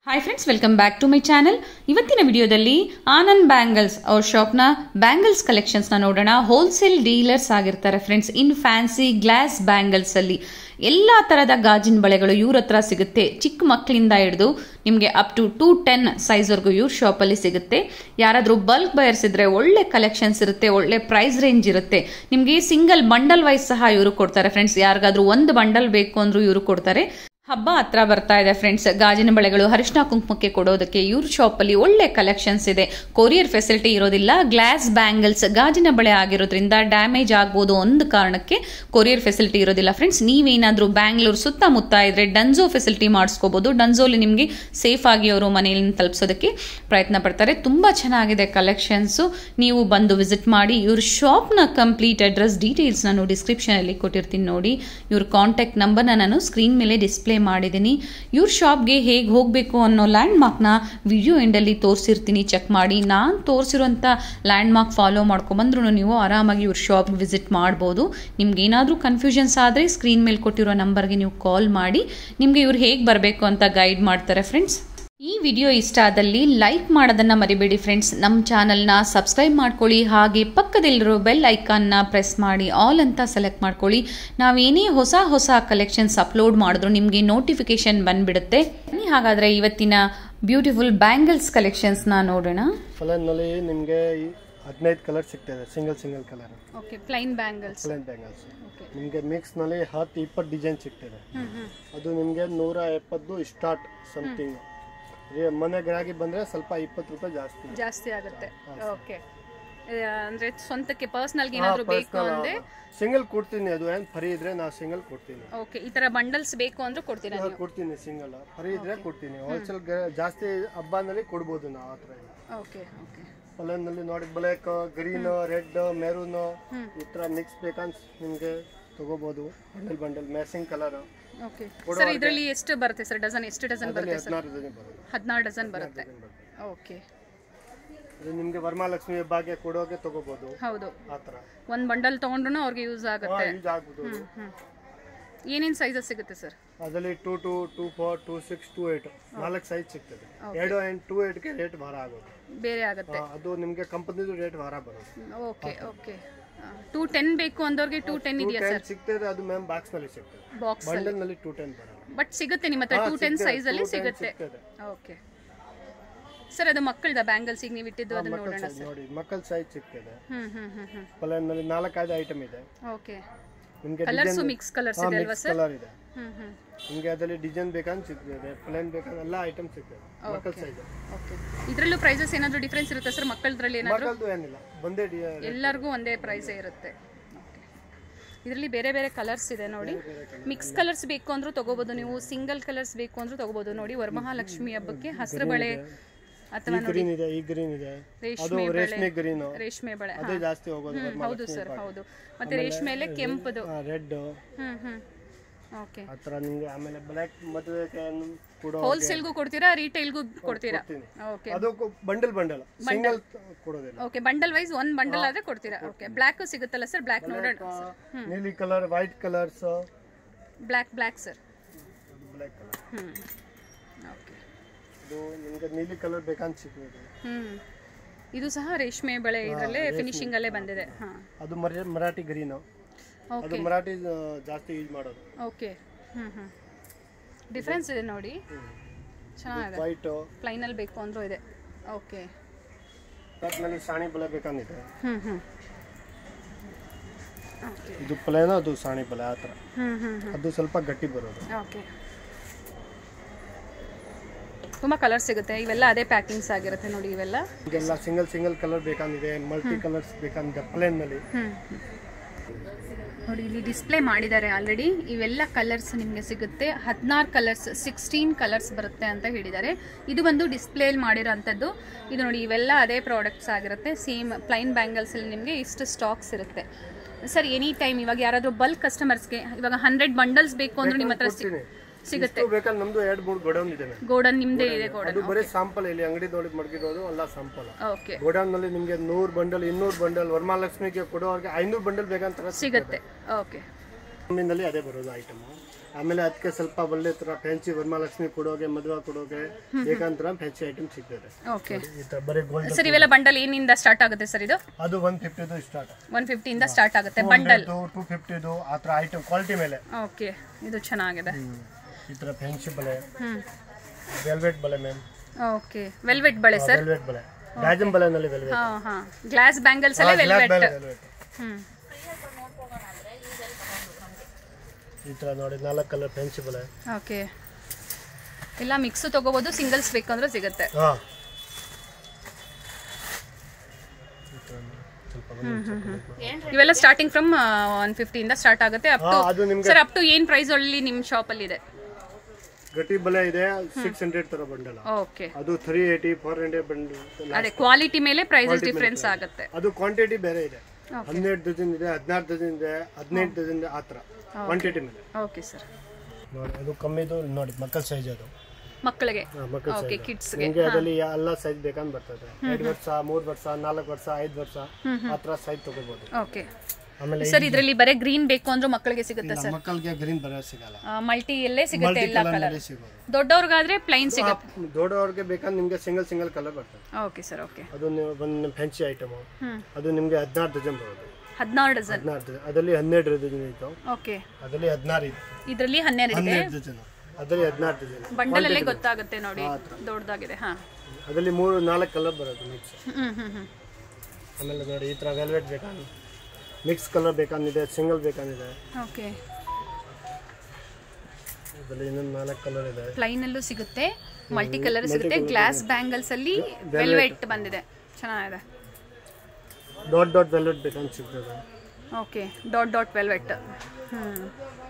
Hi friends welcome back to my channel ಇವತ್ತಿನ ವಿಡಿಯೋದಲ್ಲಿ Anand bangles ಅವ್ರ ಶಾಪ್ನ ಬ್ಯಾಂಗಲ್ಸ್ ಕಲೆಕ್ಷನ್ಸ್ನ ನೋಡೋಣ ಹೋಲ್ಸೇಲ್ ಡೀಲರ್ಸ್ ಆಗಿರ್ತಾರೆ friends in fancy glass bangles ಅಲ್ಲಿ ಎಲ್ಲ ಥರದ ಗಾಜಿನ ಬಳೆಗಳು ಇವ್ರ ಹತ್ರ ಸಿಗುತ್ತೆ ಚಿಕ್ಕ ಮಕ್ಕಳಿಂದ ಹಿಡಿದು ನಿಮಗೆ ಅಪ್ ಟು ಟೂ ಟೆನ್ ಸೈಜ್ವರೆಗೂ ಇವ್ರ ಶಾಪಲ್ಲಿ ಸಿಗುತ್ತೆ ಯಾರಾದರೂ ಬಲ್ಕ್ ಬಯರ್ಸ್ ಇದ್ರೆ ಒಳ್ಳೆ ಕಲೆಕ್ಷನ್ಸ್ ಇರುತ್ತೆ ಒಳ್ಳೆ ಪ್ರೈಸ್ ರೇಂಜ್ ಇರುತ್ತೆ ನಿಮಗೆ ಸಿಂಗಲ್ ಬಂಡಲ್ ವೈಸ್ ಸಹ ಇವರು ಕೊಡ್ತಾರೆ ಫ್ರೆಂಡ್ಸ್ ಯಾರಿಗಾದ್ರೂ ಒಂದು ಬಂಡಲ್ ಬೇಕು ಅಂದ್ರೂ ಇವರು ಕೊಡ್ತಾರೆ ಹಬ್ಬ ಹತ್ರ ಬರ್ತಾ ಇದೆ ಫ್ರೆಂಡ್ಸ್ ಗಾಜಿನ ಬಳೆಗಳು ಅರಿಶಿನ ಕುಂಕುಮಕ್ಕೆ ಕೊಡೋದಕ್ಕೆ ಇವ್ರ ಶಾಪಲ್ಲಿ ಒಳ್ಳೆ ಕಲೆಕ್ಷನ್ಸ್ ಇದೆ ಕೊರಿಯರ್ ಫೆಸಿಲಿಟಿ ಇರೋದಿಲ್ಲ ಗ್ಲಾಸ್ ಬ್ಯಾಂಗಲ್ಸ್ ಗಾಜಿನ ಬಳೆ ಆಗಿರೋದ್ರಿಂದ ಡ್ಯಾಮೇಜ್ ಆಗ್ಬೋದು ಒಂದು ಕಾರಣಕ್ಕೆ ಕೊರಿಯರ್ ಫೆಸಿಲಿಟಿ ಇರೋದಿಲ್ಲ ಫ್ರೆಂಡ್ಸ್ ನೀವೇನಾದರೂ ಬ್ಯಾಂಗ್ಳೂರ್ ಸುತ್ತಮುತ್ತ ಇದ್ರೆ ಡನ್ಸೋ ಫೆಸಿಲಿಟಿ ಮಾಡಿಸ್ಕೋಬಹುದು ಡನ್ಸೋಲಿ ನಿಮಗೆ ಸೇಫ್ ಆಗಿ ಅವರು ಮನೆಯಲ್ಲಿ ತಲುಪಿಸೋದಕ್ಕೆ ಪ್ರಯತ್ನ ಪಡ್ತಾರೆ ತುಂಬ ಚೆನ್ನಾಗಿದೆ ಕಲೆಕ್ಷನ್ಸು ನೀವು ಬಂದು ವಿಸಿಟ್ ಮಾಡಿ ಇವ್ರ ಶಾಪ್ನ ಕಂಪ್ಲೀಟ್ ಅಡ್ರೆಸ್ ಡೀಟೇಲ್ಸ್ ನಾನು ಡಿಸ್ಕ್ರಿಪ್ಷನಲ್ಲಿ ಕೊಟ್ಟಿರ್ತೀನಿ ನೋಡಿ ಇವ್ರ ಕಾಂಟ್ಯಾಕ್ಟ್ ನಂಬರ್ನ ನಾನು ಸ್ಕ್ರೀನ್ ಮೇಲೆ ಡಿಸ್ಪ್ಲೇ ಮಾಡಿದ್ದೀನಿ ಇವ್ರ ಶಾಪ್ಗೆ ಹೇಗೆ ಹೋಗಬೇಕು ಅನ್ನೋ ಲ್ಯಾಂಡ್ ಮಾರ್ಕ್ನ ವಿಡಿಯೋ ಎಂಡಲ್ಲಿ ತೋರಿಸಿರ್ತೀನಿ ಚೆಕ್ ಮಾಡಿ ನಾನು ತೋರಿಸಿರುವಂಥ ಲ್ಯಾಂಡ್ ಮಾರ್ಕ್ ಫಾಲೋ ಮಾಡ್ಕೊಂಬಂದ್ರೂ ನೀವು ಆರಾಮಾಗಿ ಇವ್ರ ಶಾಪ್ಗೆ ವಿಸಿಟ್ ಮಾಡ್ಬೋದು ನಿಮ್ಗೆ ಏನಾದರೂ ಕನ್ಫ್ಯೂಷನ್ಸ್ ಆದರೆ ಸ್ಕ್ರೀನ್ ಮೇಲೆ ಕೊಟ್ಟಿರೋ ನಂಬರ್ಗೆ ನೀವು ಕಾಲ್ ಮಾಡಿ ನಿಮಗೆ ಇವ್ರು ಹೇಗೆ ಬರಬೇಕು ಅಂತ ಗೈಡ್ ಮಾಡ್ತಾರೆ ಫ್ರೆಂಡ್ಸ್ ಈ ವಿಡಿಯೋ ಇಷ್ಟ ಆದಲ್ಲಿ ಲೈಕ್ ಮಾಡೋದನ್ನ ಮರಿಬೇಡಿ ಫ್ರೆಂಡ್ಸ್ ನಮ್ಮ ಚಾನಲ್ನ ಸಬ್ಸ್ಕ್ರೈಬ್ ಮಾಡ್ಕೊಳ್ಳಿ ಹಾಗೆ ಪಕ್ಕದಲ್ಲಿರೋ ಬೆಲ್ ಐಕಾನ್ನ ಪ್ರೆಸ್ ಮಾಡಿ ಆಲ್ ಅಂತ ಸೆಲೆಕ್ಟ್ ಮಾಡ್ಕೊಳ್ಳಿ ನಾವೇನೇ ಹೊಸ ಹೊಸ ಕಲೆಕ್ಷನ್ಸ್ ಅಪ್ಲೋಡ್ ಮಾಡಿದ್ರು ನಿಮಗೆ ನೋಟಿಫಿಕೇಶನ್ ಬಂದ್ಬಿಡುತ್ತೆ ಬನ್ನಿ ಹಾಗಾದರೆ ಇವತ್ತಿನ ಬ್ಯೂಟಿಫುಲ್ ಬ್ಯಾಂಗಲ್ಸ್ ಕಲೆಕ್ಷನ್ಸ್ನ ನೋಡೋಣ ಫಲನ್ನಲ್ಲಿ ನಿಮಗೆ ಹದಿನೈದು ಕಲರ್ ಸಿಗ್ತದೆ single single colour okay plain bangles plain bangles ನಿಮಗೆ ಮಿಕ್ಸ್ನಲ್ಲಿ ಹತ್ತು ಇಪ್ಪತ್ತು ಡಿಸೈನ್ ಸಿಗ್ತದೆ ಅದು ನಿಮಗೆ ನೂರ ಎಪ್ಪತ್ತು ಸ್ಟಾರ್ಟ್ ಸಮಥಿಂಗ್ ಮನೆ ಗ್ರಾಹಕಿ ಬಂದರೆ ಸ್ವಲ್ಪ ಇಪ್ಪತ್ತು ರೂಪಾಯಿ ಜಾಸ್ತಿ ಜಾಸ್ತಿ ಆಗುತ್ತೆ ಓಕೆ ಅಂದ್ರೆ ಸ್ವಂತಕ್ಕೆ ಪರ್ಸನಲ್ಗೆ ಏನಾದರೂ ಬೇಕು ಅಂದ್ರೆ ಸಿಂಗಲ್ ಕೊಡ್ತೀನಿ ಅದು ಏನು ಫರಿ ಇದ್ರೆ ನಾ ಸಿಂಗಲ್ ಕೊಡ್ತೀನಿ ಓಕೆ ಈ ತರ ಬಂಡಲ್ಸ್ ಬೇಕು ಅಂದ್ರೆ ಕೊಡ್ತೀರಾ ನಾ ಕೊಡ್ತೀನಿ ಸಿಂಗಲ್ ಫರಿ ಇದ್ರೆ ಕೊಡ್ತೀನಿ ಹೋಲ್ಸೇಲ್ ಜಾಸ್ತಿ ಹಬ್ಬನಲ್ಲಿ ಕೊಡ್ಬೋದು ನಾವು ಆ ಥರ ಇಲ್ಲ ಓಕೆ ಓಕೆ ಪಲನ್ನಲ್ಲಿ ನೋಡಿ ಬ್ಲ್ಯಾಕ್ ಗ್ರೀನ್ ರೆಡ್ ಮೆರೂನ್ ಈ ಥರ ಮಿಕ್ಸ್ ಬೇಕಂತ ನಿಮಗೆ ತಗೋಬೋದು bundle bundle matching colour okay sir ಇದರಲ್ಲಿ ಎಷ್ಟು ಬರುತ್ತೆ ಸರ್ ಡಜನ್ ಎಷ್ಟು ಡಜನ್ ಬರುತ್ತೆ ಸರ್ ಹದಿನಾರು ಡಜನ್ ಬರುತ್ತೆ ಹದಿನಾರು ಡಜನ್ ಬರುತ್ತೆ ಓಕೆ ಇದು ನಿಮಗೆ ವರಮಹಾಲಕ್ಷ್ಮಿ ಭಾಗ್ಯ ಕೊಡೋಕೆ ತಗೋಬೋದು ಹೌದು ಆ ಥರ ಒಂದು ಬಂಡಲ್ ತೊಗೊಂಡ್ರು ಅವ್ರಿಗೆ ಯೂಸ್ ಆಗುತ್ತೆ ಯೂಸ್ ಆಗ್ಬೋದು ಹ್ಮ್ ಏನೇನು ಸೈಜಸ್ ಸಿಗುತ್ತೆ ಸರ್ ಅದರಲ್ಲಿ two two two four two six two eight ನಾಲ್ಕು ಸೈಜ್ ಸಿಗ್ತದೆ ಎರಡು ಆ್ಯಂಡ್ ಟೂ ಏಟ್ಗೆ ರೇಟ್ ಭಾರ ಆಗೋದು ಬೇರೆ ಆಗುತ್ತೆ ಆ, ಅದು ನಿಮಗೆ ಕಂಪನಿದು ರೇಟ್ ಭಾರ ಬರೋದು ಓಕೆ ಓಕೆ ಟೂ ಟೆನ್ ಬೇಕು ಅಂದವ್ರಿಗೆ ಟೂ ಟೆನ್ ಇದೆಯಾ ಟೆನ್ ಸರ್ ಸಿಗ್ತದೆ ಅದು ಮ್ಯಾಮ್ ಬಾಕ್ಸ್ನಲ್ಲಿ ಸಿಗ್ತದೆ ಬಾಕ್ಸ್ ಬಂಡಲ್ನಲ್ಲಿ ಟೂ ಟೆನ್ ಬರೋದು ಬಟ್ ಸಿಗುತ್ತೆ ನಿಮ್ಮ ಹತ್ರ ಟೂ ಟೆನ್ ಸೈಜ್ ಅಲ್ಲಿ ಸಿಗುತ್ತೆ ಸಿಗ್ತದೆ ಓಕೆ ಸರ್ ಅದು ಮಕ್ಕಳದ ಬ್ಯಾಂಗಲ್ಸ್ ಈಗ ನೀವು ಇಟ್ಟಿದ್ದು ಅದನ್ನ ಮಕ್ಕಳ ನೋಡೋಣ ಸೈಜ್ ನೋಡಿ ಮಕ್ಕಳ ಸೈಜ್ ಸಿಗ್ತದೆ ಹ್ಮ್ ಹ್ಮ್ ಹ್ಮ್ ಹ್ಮ್ ಪಲನ್ನಲ್ಲಿ ನಾಲ್ಕೈದು ಐಟಮ್ ಇದೆ ಓಕೆ ನಿಮಗೆ ಕಲರ್ಸು ಮಿಕ್ಸ್ ಕಲರ್ಸ್ ಇದೆ ಅಲ್ವಾ ಮಿಕ್ಸ್ ಸರ್ ಕಲರ್ ಇದೆ ಹ್ಮ್ ಹ್ಮ್ ನಿಮಗೆ ಅದರಲ್ಲಿ ಡಿಸೈನ್ ಬೇಕಂತ ಸಿಗ್ತದೆ ಪ್ಲೇನ್ ಬೇಕಂತ ಎಲ್ಲ ಐಟಮ್ ಸಿಗ್ತದೆ ಮಕ್ಕಳ ಸೈಜ್ ಓಕೆ ಇದರಲ್ಲೂ ಪ್ರೈಸಸ್ ಏನಾದರೂ ಡಿಫ್ರೆನ್ಸ್ ಇರುತ್ತೆ ಸರ್ ಮಕ್ಕಳದ್ರಲ್ಲಿ ಏನಾದರೂ ಮಕ್ಕಳದು ಏನಿಲ್ಲ ಬಂದೇ ಡಿ ಎಲ್ಲರಿಗೂ ಒಂದೇ ಪ್ರೈಸೇ ಇರುತ್ತೆ ಇದರಲ್ಲಿ ಬೇರೆ ಬೇರೆ ಕಲರ್ಸ್ ಇದೆ ನೋಡಿ ಮಿಕ್ಸ್ ಕಲರ್ಸ್ ಬೇಕು ಅಂದ್ರೂ ತಗೋಬೋದು ನೀವು ಸಿಂಗಲ್ ಕಲರ್ಸ್ ಬೇಕು ಅಂದ್ರೂ ತಗೋಬೋದು ನೋಡಿ ವರಮಹಾಲಕ್ಷ್ಮಿ ಹಬ್ಬಕ್ಕೆ ಹಸಿರು ಬಳೆ ಅಥವಾ ಈ ಗ್ರೀನ್ ಇದೆ ಈ ಗ್ರೀನ್ ಇದೆ ಅದು ರೇಷ್ಮೆ ರೇಷ್ಮೆ ಗ್ರೀನ್ ರೇಷ್ಮೆ ಬಳೆ ಅದೇ ಜಾಸ್ತಿ ಹೋಗೋದು ಹ್ಮ್, ಹೌದು ಸರ್ ಹೌದು ಮತ್ತೆ ರೇಷ್ಮೆಲೆ ಕೆಂಪದು ರೆಡ್ ಹ್ಮ್ ಹ್ಮ್ ಓಕೆ ಆ ಥರ ನಿಮಗೆ ಆಮೇಲೆ ಬ್ಲ್ಯಾಕ್ ಮದುವೆಗೆ ಕೂಡ ಹೋಲ್ಸೇಲ್ಗೂ ಕೊಡ್ತೀರಾ ರಿಟೇಲ್ಗೂ ಕೊಡ್ತೀರಾ ಕೊಡ್ತೀನಿ. ಓಕೆ ಅದು ಬಂಡಲ್ ಬಂಡಲ್ ಸಿಂಗಲ್ ಕೊಡೋದಿಲ್ಲ ಓಕೆ ಬಂಡಲ್ ವೈಸ್ ಒಂದ್ ಬಂಡಲ್ ಆದ್ರೆ ಕೊಡ್ತೀರಾ ಓಕೆ ಬ್ಲ್ಯಾಕ್ ಸಿಗುತ್ತಲ್ಲ ಸರ್ ಬ್ಲ್ಯಾಕ್ ನೋಡೋಣ ನೀಲಿ colour white colours black black sir black colour hmm okay ಇದು ನಿಮಗೆ ನೀಲಿ ಕಲರ್ ಬೇಕಂತ ಸಿಗ್ತದೆ ಹ್ಮ್ ಇದು ಸಹ ರೇಷ್ಮೆ ಬಳೆ ಇದರಲ್ಲೇ ಫಿನಿಶಿಂಗ್ ಅಲ್ಲೇ ಬಂದಿದೆ ಹಾ ಅದು ಮರ ಮರಾಠಿ ಗ್ರೀನ್ ಅದು ಓಕೆ ಮರಾಠಿ ಆ, ಜಾಸ್ತಿ ಯೂಸ್ ಮಾಡೋದು ಓಕೆ ಹ್ಮ್ ಹ್ಮ್ ಡಿಫ್ರೆನ್ಸ್ ಇದೆ ನೋಡಿ ಚೆನ್ನಾಗಿದೆ ವೈಟ್ ಪ್ಲೈನಲ್ಲಿ ಬೇಕು ಅಂದ್ರೂ ಇದೆ ಓಕೆ ಕಟ್ನಲ್ಲಿ ಸಾಣಿ ಬಲೆ ಬೇಕಂದಿದೆ ಹ್ಮ್ ಹ್ಮ್ ಓಕೆ ಇದು ಪ್ಲೇನ್ ಅದು ಸಾಣಿ ಬಲೆ ಆ ಥರ ಹ್ಮ್ ಹ್ಮ್ ಹ್ಮ್ ಅದು ಸ್ವಲ್ಪ ಗಟ್ಟಿ ಬರೋದು ಓಕೆ ತುಂಬ ಕಲರ್ ಸಿಗುತ್ತೆ ಇವೆಲ್ಲ ಅದೇ ಪ್ಯಾಕಿಂಗ್ಸ್ ಆಗಿರುತ್ತೆ ನೋಡಿ ಇವೆಲ್ಲ ಈಗೆಲ್ಲ ಸಿಂಗಲ್ ಸಿಂಗಲ್ ಕಲರ್ ಬೇಕಂದಿದೆ ಮಲ್ಟಿ ಕಲರ್ಸ್ ಬೇಕಂದಿದೆ ಪ್ಲೇನ್ನಲ್ಲಿ ಹ್ಮ್ ನೋಡಿ ಇಲ್ಲಿ ಡಿಸ್ಪ್ಲೇ ಮಾಡಿದ್ದಾರೆ ಆಲ್ರೆಡಿ ಇವೆಲ್ಲ ಕಲರ್ಸ್ ನಿಮಗೆ ಸಿಗುತ್ತೆ ಹದಿನಾರು ಕಲರ್ಸ್ ಸಿಕ್ಸ್ಟೀನ್ ಕಲರ್ಸ್ ಬರುತ್ತೆ ಅಂತ ಹೇಳಿದ್ದಾರೆ ಇದು ಬಂದು ಡಿಸ್ಪ್ಲೇಲಿ ಮಾಡಿರೋಂಥದ್ದು ಇದು ನೋಡಿ ಇವೆಲ್ಲ ಅದೇ ಪ್ರಾಡಕ್ಟ್ಸ್ ಆಗಿರುತ್ತೆ ಸೇಮ್ ಪ್ಲೈನ್ ಬ್ಯಾಂಗಲ್ಸಲ್ಲಿ ನಿಮಗೆ ಇಷ್ಟು ಸ್ಟಾಕ್ಸ್ ಇರುತ್ತೆ ಸರ್ ಎನಿ ಟೈಮ್ ಇವಾಗ ಯಾರಾದರೂ ಬಲ್ಕ್ ಕಸ್ಟಮರ್ಸ್ಗೆ ಇವಾಗ ಹಂಡ್ರೆಡ್ ಬಂಡಲ್ಸ್ ಬೇಕು ಅಂದ್ರೆ ನಿಮ್ಮ ಹತ್ರ ಸಿ- ಸಿಗುತ್ತೆ ಇಷ್ಟು ಬೇಕಂದ್ರೆ ನಮ್ದು ಎರಡು ಮೂರು ಗೋಡೌನ್ ಇದೆ ma'am. ಗೋಡನ್ ನಿಮ್ಮದೇ ಇದೆ ಗೋಡನ್ ಅದು ಬರೀ ಸಾಂಪಲ್ ಇಲ್ಲಿ ಅಂಗಡಿ ನೋಡಿ ಮಡಗಿರೋದು ಎಲ್ಲ ಸಾಂಪಲ್ ಓಕೆ ಗೋಡೌನ್ ನಲ್ಲಿ ನಿಮಗೆ ನೂರು ಬಂಡಲ್ ಇನ್ನೂರು ಬಂಡಲ್ ವರಮಹಾಲಕ್ಷ್ಮಿಗೆ ಕೊಡೋರಿಗೆ ಐನೂರು ಬಂಡಲ್ ಬೇಕಂತ ಸಿಗುತ್ತೆ ಓಕೆ ನಮ್ಮಿಂದಲ್ಲಿ ಅದೇ ಬರೋದು ಐಟಮ್ ಆಮೇಲೆ ಅದಕ್ಕೆ ಸ್ವಲ್ಪ ಒಳ್ಳೆ ತರ ಫ್ಯಾನ್ಸಿ ವರಮಹಾಲಕ್ಷ್ಮಿ ಕೊಡೋಗೆ ಮದುವೆ ಕೊಡೋಗೆ ಬೇಕಂತ ಫ್ಯಾನ್ಸಿ ಐಟಮ್ ಸಿಗ್ತದೆ ಓಕೆ ಈ ತರ ಬರೀ ಗೋಲ್ಡ್ ಸರ್ ಇವೆಲ್ಲ ಬಂಡಲ್ ಏನಿಂದ ಸ್ಟಾರ್ಟ್ ಆಗುತ್ತೆ ಸರ್ ಇದು ಅದು ಒನ್ ಫಿಫ್ಟಿದು ಸ್ಟಾರ್ಟ್ ಒನ್ ಫಿಫ್ಟಿಯಿಂದ ಸ್ಟಾರ್ಟ್ ಆಗುತ್ತೆ ಬಂಡಲ್ ಟೂ ಫಿಫ್ಟಿದು ಆ ಥರ ಐಟಮ್ ಕ್ವಾಲಿಟಿ ಮೇಲೆ ಓಕೆ ಇದು ಚೆನ್ನಾಗಿದೆ ಈ ಥರ ಫ್ಯಾನ್ಸಿ ಬಳೆ ಹ್ಞೂ ವೆಲ್ವೆಟ್ ಬಳೆ ಮ್ಯಾಮ್ ಓಕೆ ವೆಲ್ವೆಟ್ ಬಳೆ ಸರ್ ವೆಲ್ವೆಟ್ ಬಳೆ ಡಾಜಮ್ ಬಳೆನಲ್ಲಿ ವೆಲ್ವೆಟ್ ಹಾಂ ಹಾಂ ಗ್ಲಾಸ್ ಬ್ಯಾಂಗಲ್ಸ್ ಅಲ್ಲೇ ವೆಲ್ವೆಟ್ ವೆಲ್ವೆಟ್ ಹ್ಞೂ ಈ ಥರ ನೋಡಿ ನಾಲ್ಕು ಕಲರ್ ಫ್ಯಾನ್ಸಿ ಬಳೆ ಓಕೆ ಎಲ್ಲ ಮಿಕ್ಸು ತಗೋಬೋದು ಸಿಂಗಲ್ಸ್ ಬೇಕು ಅಂದ್ರೆ ಸಿಗುತ್ತೆ ಹಾಂ ಈ ಥರ ಸ್ವಲ್ಪ ಬಂದು ಇವೆಲ್ಲ ಸ್ಟಾರ್ಟಿಂಗ್ ಫ್ರಮ್ ಒನ್ ಫಿಫ್ಟಿಯಿಂದ ಸ್ಟಾರ್ಟ್ ಆಗುತ್ತೆ ಅಪ್ ಟು ಹಾ, ಅದು ನಿಮ್ಗೆ ಸರ್ ಅಪ್ ಟು ಏನು ಪ್ರೈಸ್ ಅಲ್ಲಿ ನಿಮ್ಮ ಶಾಪಲ್ಲಿ ಇದೆ ಗಟ್ಟಿ ಬಳೆ ಇದೆ ಸಿಕ್ಸ್ ಹಂಡ್ರೆಡ್ ಥರ ಬಂಡಲ್ ಓಕೆ ಅದು three eighty four hundred bundle ಅದೇ ಕ್ವಾಲಿಟಿ ಮೇಲೆ ಪ್ರೈಸಸ್ ಡಿಫ್ರೆನ್ಸ್ ಆಗುತ್ತೆ ಅದು ಕ್ವಾಂಟಿಟಿ ಬೇರೆ ಇದೆ ಹನ್ನೆರಡು ಡಜನ್ ಇದೆ ಹದಿನಾರು ಡಜನ್ ಇದೆ ಹದಿನೆಂಟು ಡಜನ್ ಇದೆ ಆ ಥರ ಕ್ವಾಂಟಿಟಿ ಮೇಲೆ ಓಕೆ ಸರ್ ನೋಡಿ ಅದು ಕಮ್ಮಿದು ನೋಡಿ ಮಕ್ಕಳ ಸೈಜ್ ಅದು ಮಕ್ಕಳಿಗೆ ಹಾ, ಮಕ್ಕಳ ಓಕೆ ಸೈಜ್ ಕಿಡ್ಸ್ಗೆ ನಿಮಗೆ ಅದರಲ್ಲಿ ಎಲ್ಲ ಸೈಜ್ ಬೇಕಂತ ಬರ್ತದೆ ಎರಡು ವರ್ಷ ಮೂರು ವರ್ಷ ನಾಲ್ಕು ವರ್ಷ ಐದು ವರ್ಷ ಆ ಥರ ಸೈಜ್ ತಗೋಬಹುದು ಓಕೆ ಆಮೇಲೆ ಸರ್ ಇದರಲ್ಲಿ ಬರೀ ಗ್ರೀನ್ ಬೇಕು ಅಂದ್ರೂ ಮಕ್ಕಳಿಗೆ ಸಿಗುತ್ತೆ ಇಲ್ಲ, ಮಕ್ಕಳಿಗೆ ಗ್ರೀನ್ ಬರೋ ಸಿಗಲ್ಲ ಮಲ್ಟಿ ಎಲ್ಲೇ ಸಿಗುತ್ತೆ ಮಲ್ಟಿ ಎಲ್ಲ ಕಲರ್ ಕಲರ್ನಲ್ಲಿ ಸಿಗೋದು ದೊಡ್ಡವ್ರಿಗಾದ್ರೆ ಪ್ಲೈನ್ ಸಿಗುತ್ತೆ ದೊಡ್ಡವ್ರಿಗೆ ಬೇಕಂದ್ರೆ ನಿಮಗೆ ಸಿಂಗಲ್ ಸಿಂಗಲ್ ಕಲರ್ ಬರ್ತದೆ ಓಕೆ ಸರ್ ಓಕೆ ಅದು ನೀವು ಒಂದು ಫ್ಯಾನ್ಸಿ ಐಟಮ್ ಹ್ಞೂ ಅದು ನಿಮಗೆ ಹದಿನಾರು ಡಜನ್ ಬರೋದು ಹದಿನಾರು ಡಜನ್ ಹದಿನಾರು ಡಜನ್ ಅದರಲ್ಲಿ ಹನ್ನೆರಡು ಡಜನ್ ಇತ್ತು ಓಕೆ ಅದರಲ್ಲಿ ಹದಿನಾರು ಇತ್ತು ಇದರಲ್ಲಿ ಹನ್ನೆರಡು ಇದೆ ಹನ್ನೆರಡು ಡಜನ್ ಅದರಲ್ಲಿ ಹದಿನಾರು ಡಜನ್ ಬಂಡಲ್ ಅಲ್ಲೇ ಗೊತ್ತಾಗುತ್ತೆ ನೋಡಿ ದೊಡ್ಡದಾಗಿದೆ ಹಾ ಅದರಲ್ಲಿ ಮೂರು ನಾಲ್ಕು ಕಲರ್ ಬರೋದು ಮಿಕ್ಸ್ ಹ್ಮ್ ಹ್ಮ್ ಹ್ಮ್ ಆಮೇಲೆ ನೋಡಿ ಈ ಥರ ವೆಲ್ವೆಟ್ ಬೇಕಾದ್ರೆ ಮಿಕ್ಸ್ ಕಲರ್ ಬೇಕಂದಿದೆ ಸಿಂಗಲ್ ಬೇಕಂದಿದೆ ಓಕೆ ಇದರಲ್ಲಿ ಇನ್ನೊಂದು ನಾಲ್ಕು ಕಲರ್ ಇದೆ ಪ್ಲೈನ್ ಅಲ್ಲೂ ಸಿಗುತ್ತೆ ಮಲ್ಟಿ ಕಲರ್ ಸಿಗುತ್ತೆ ಗ್ಲಾಸ್ ಬ್ಯಾಂಗಲ್ಸ್ ಅಲ್ಲಿ ವೆಲ್ವೆಟ್ ಬಂದಿದೆ ಚೆನ್ನಾಗಿದೆ ಡಾಟ್ ಡಾಟ್ ವೆಲ್ವೆಟ್ ಬೇಕಂತ ಸಿಗ್ತದೆ ಓಕೆ ಡಾಟ್ ಡಾಟ್ ವೆಲ್ವೆಟ್ ಹ್ಮ್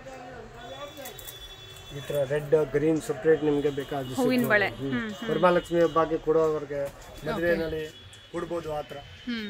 ಈ ಥರ ರೆಡ್ ಗ್ರೀನ್ ಸಪ್ರೇಟ್ ನಿಮಗೆ ಬೇಕಾದ ಹೂವಿನ ಬಳೆ ಹ್ಮ್ ವರಮಹಾಲಕ್ಷ್ಮಿ ಹಬ್ಬಕ್ಕೆ ಕೊಡೋವ್ರಿಗೆ ಮದುವೆನಲ್ಲಿ ಕೊಡ್ಬೋದು ಆ ಥರ ಹ್ಮ್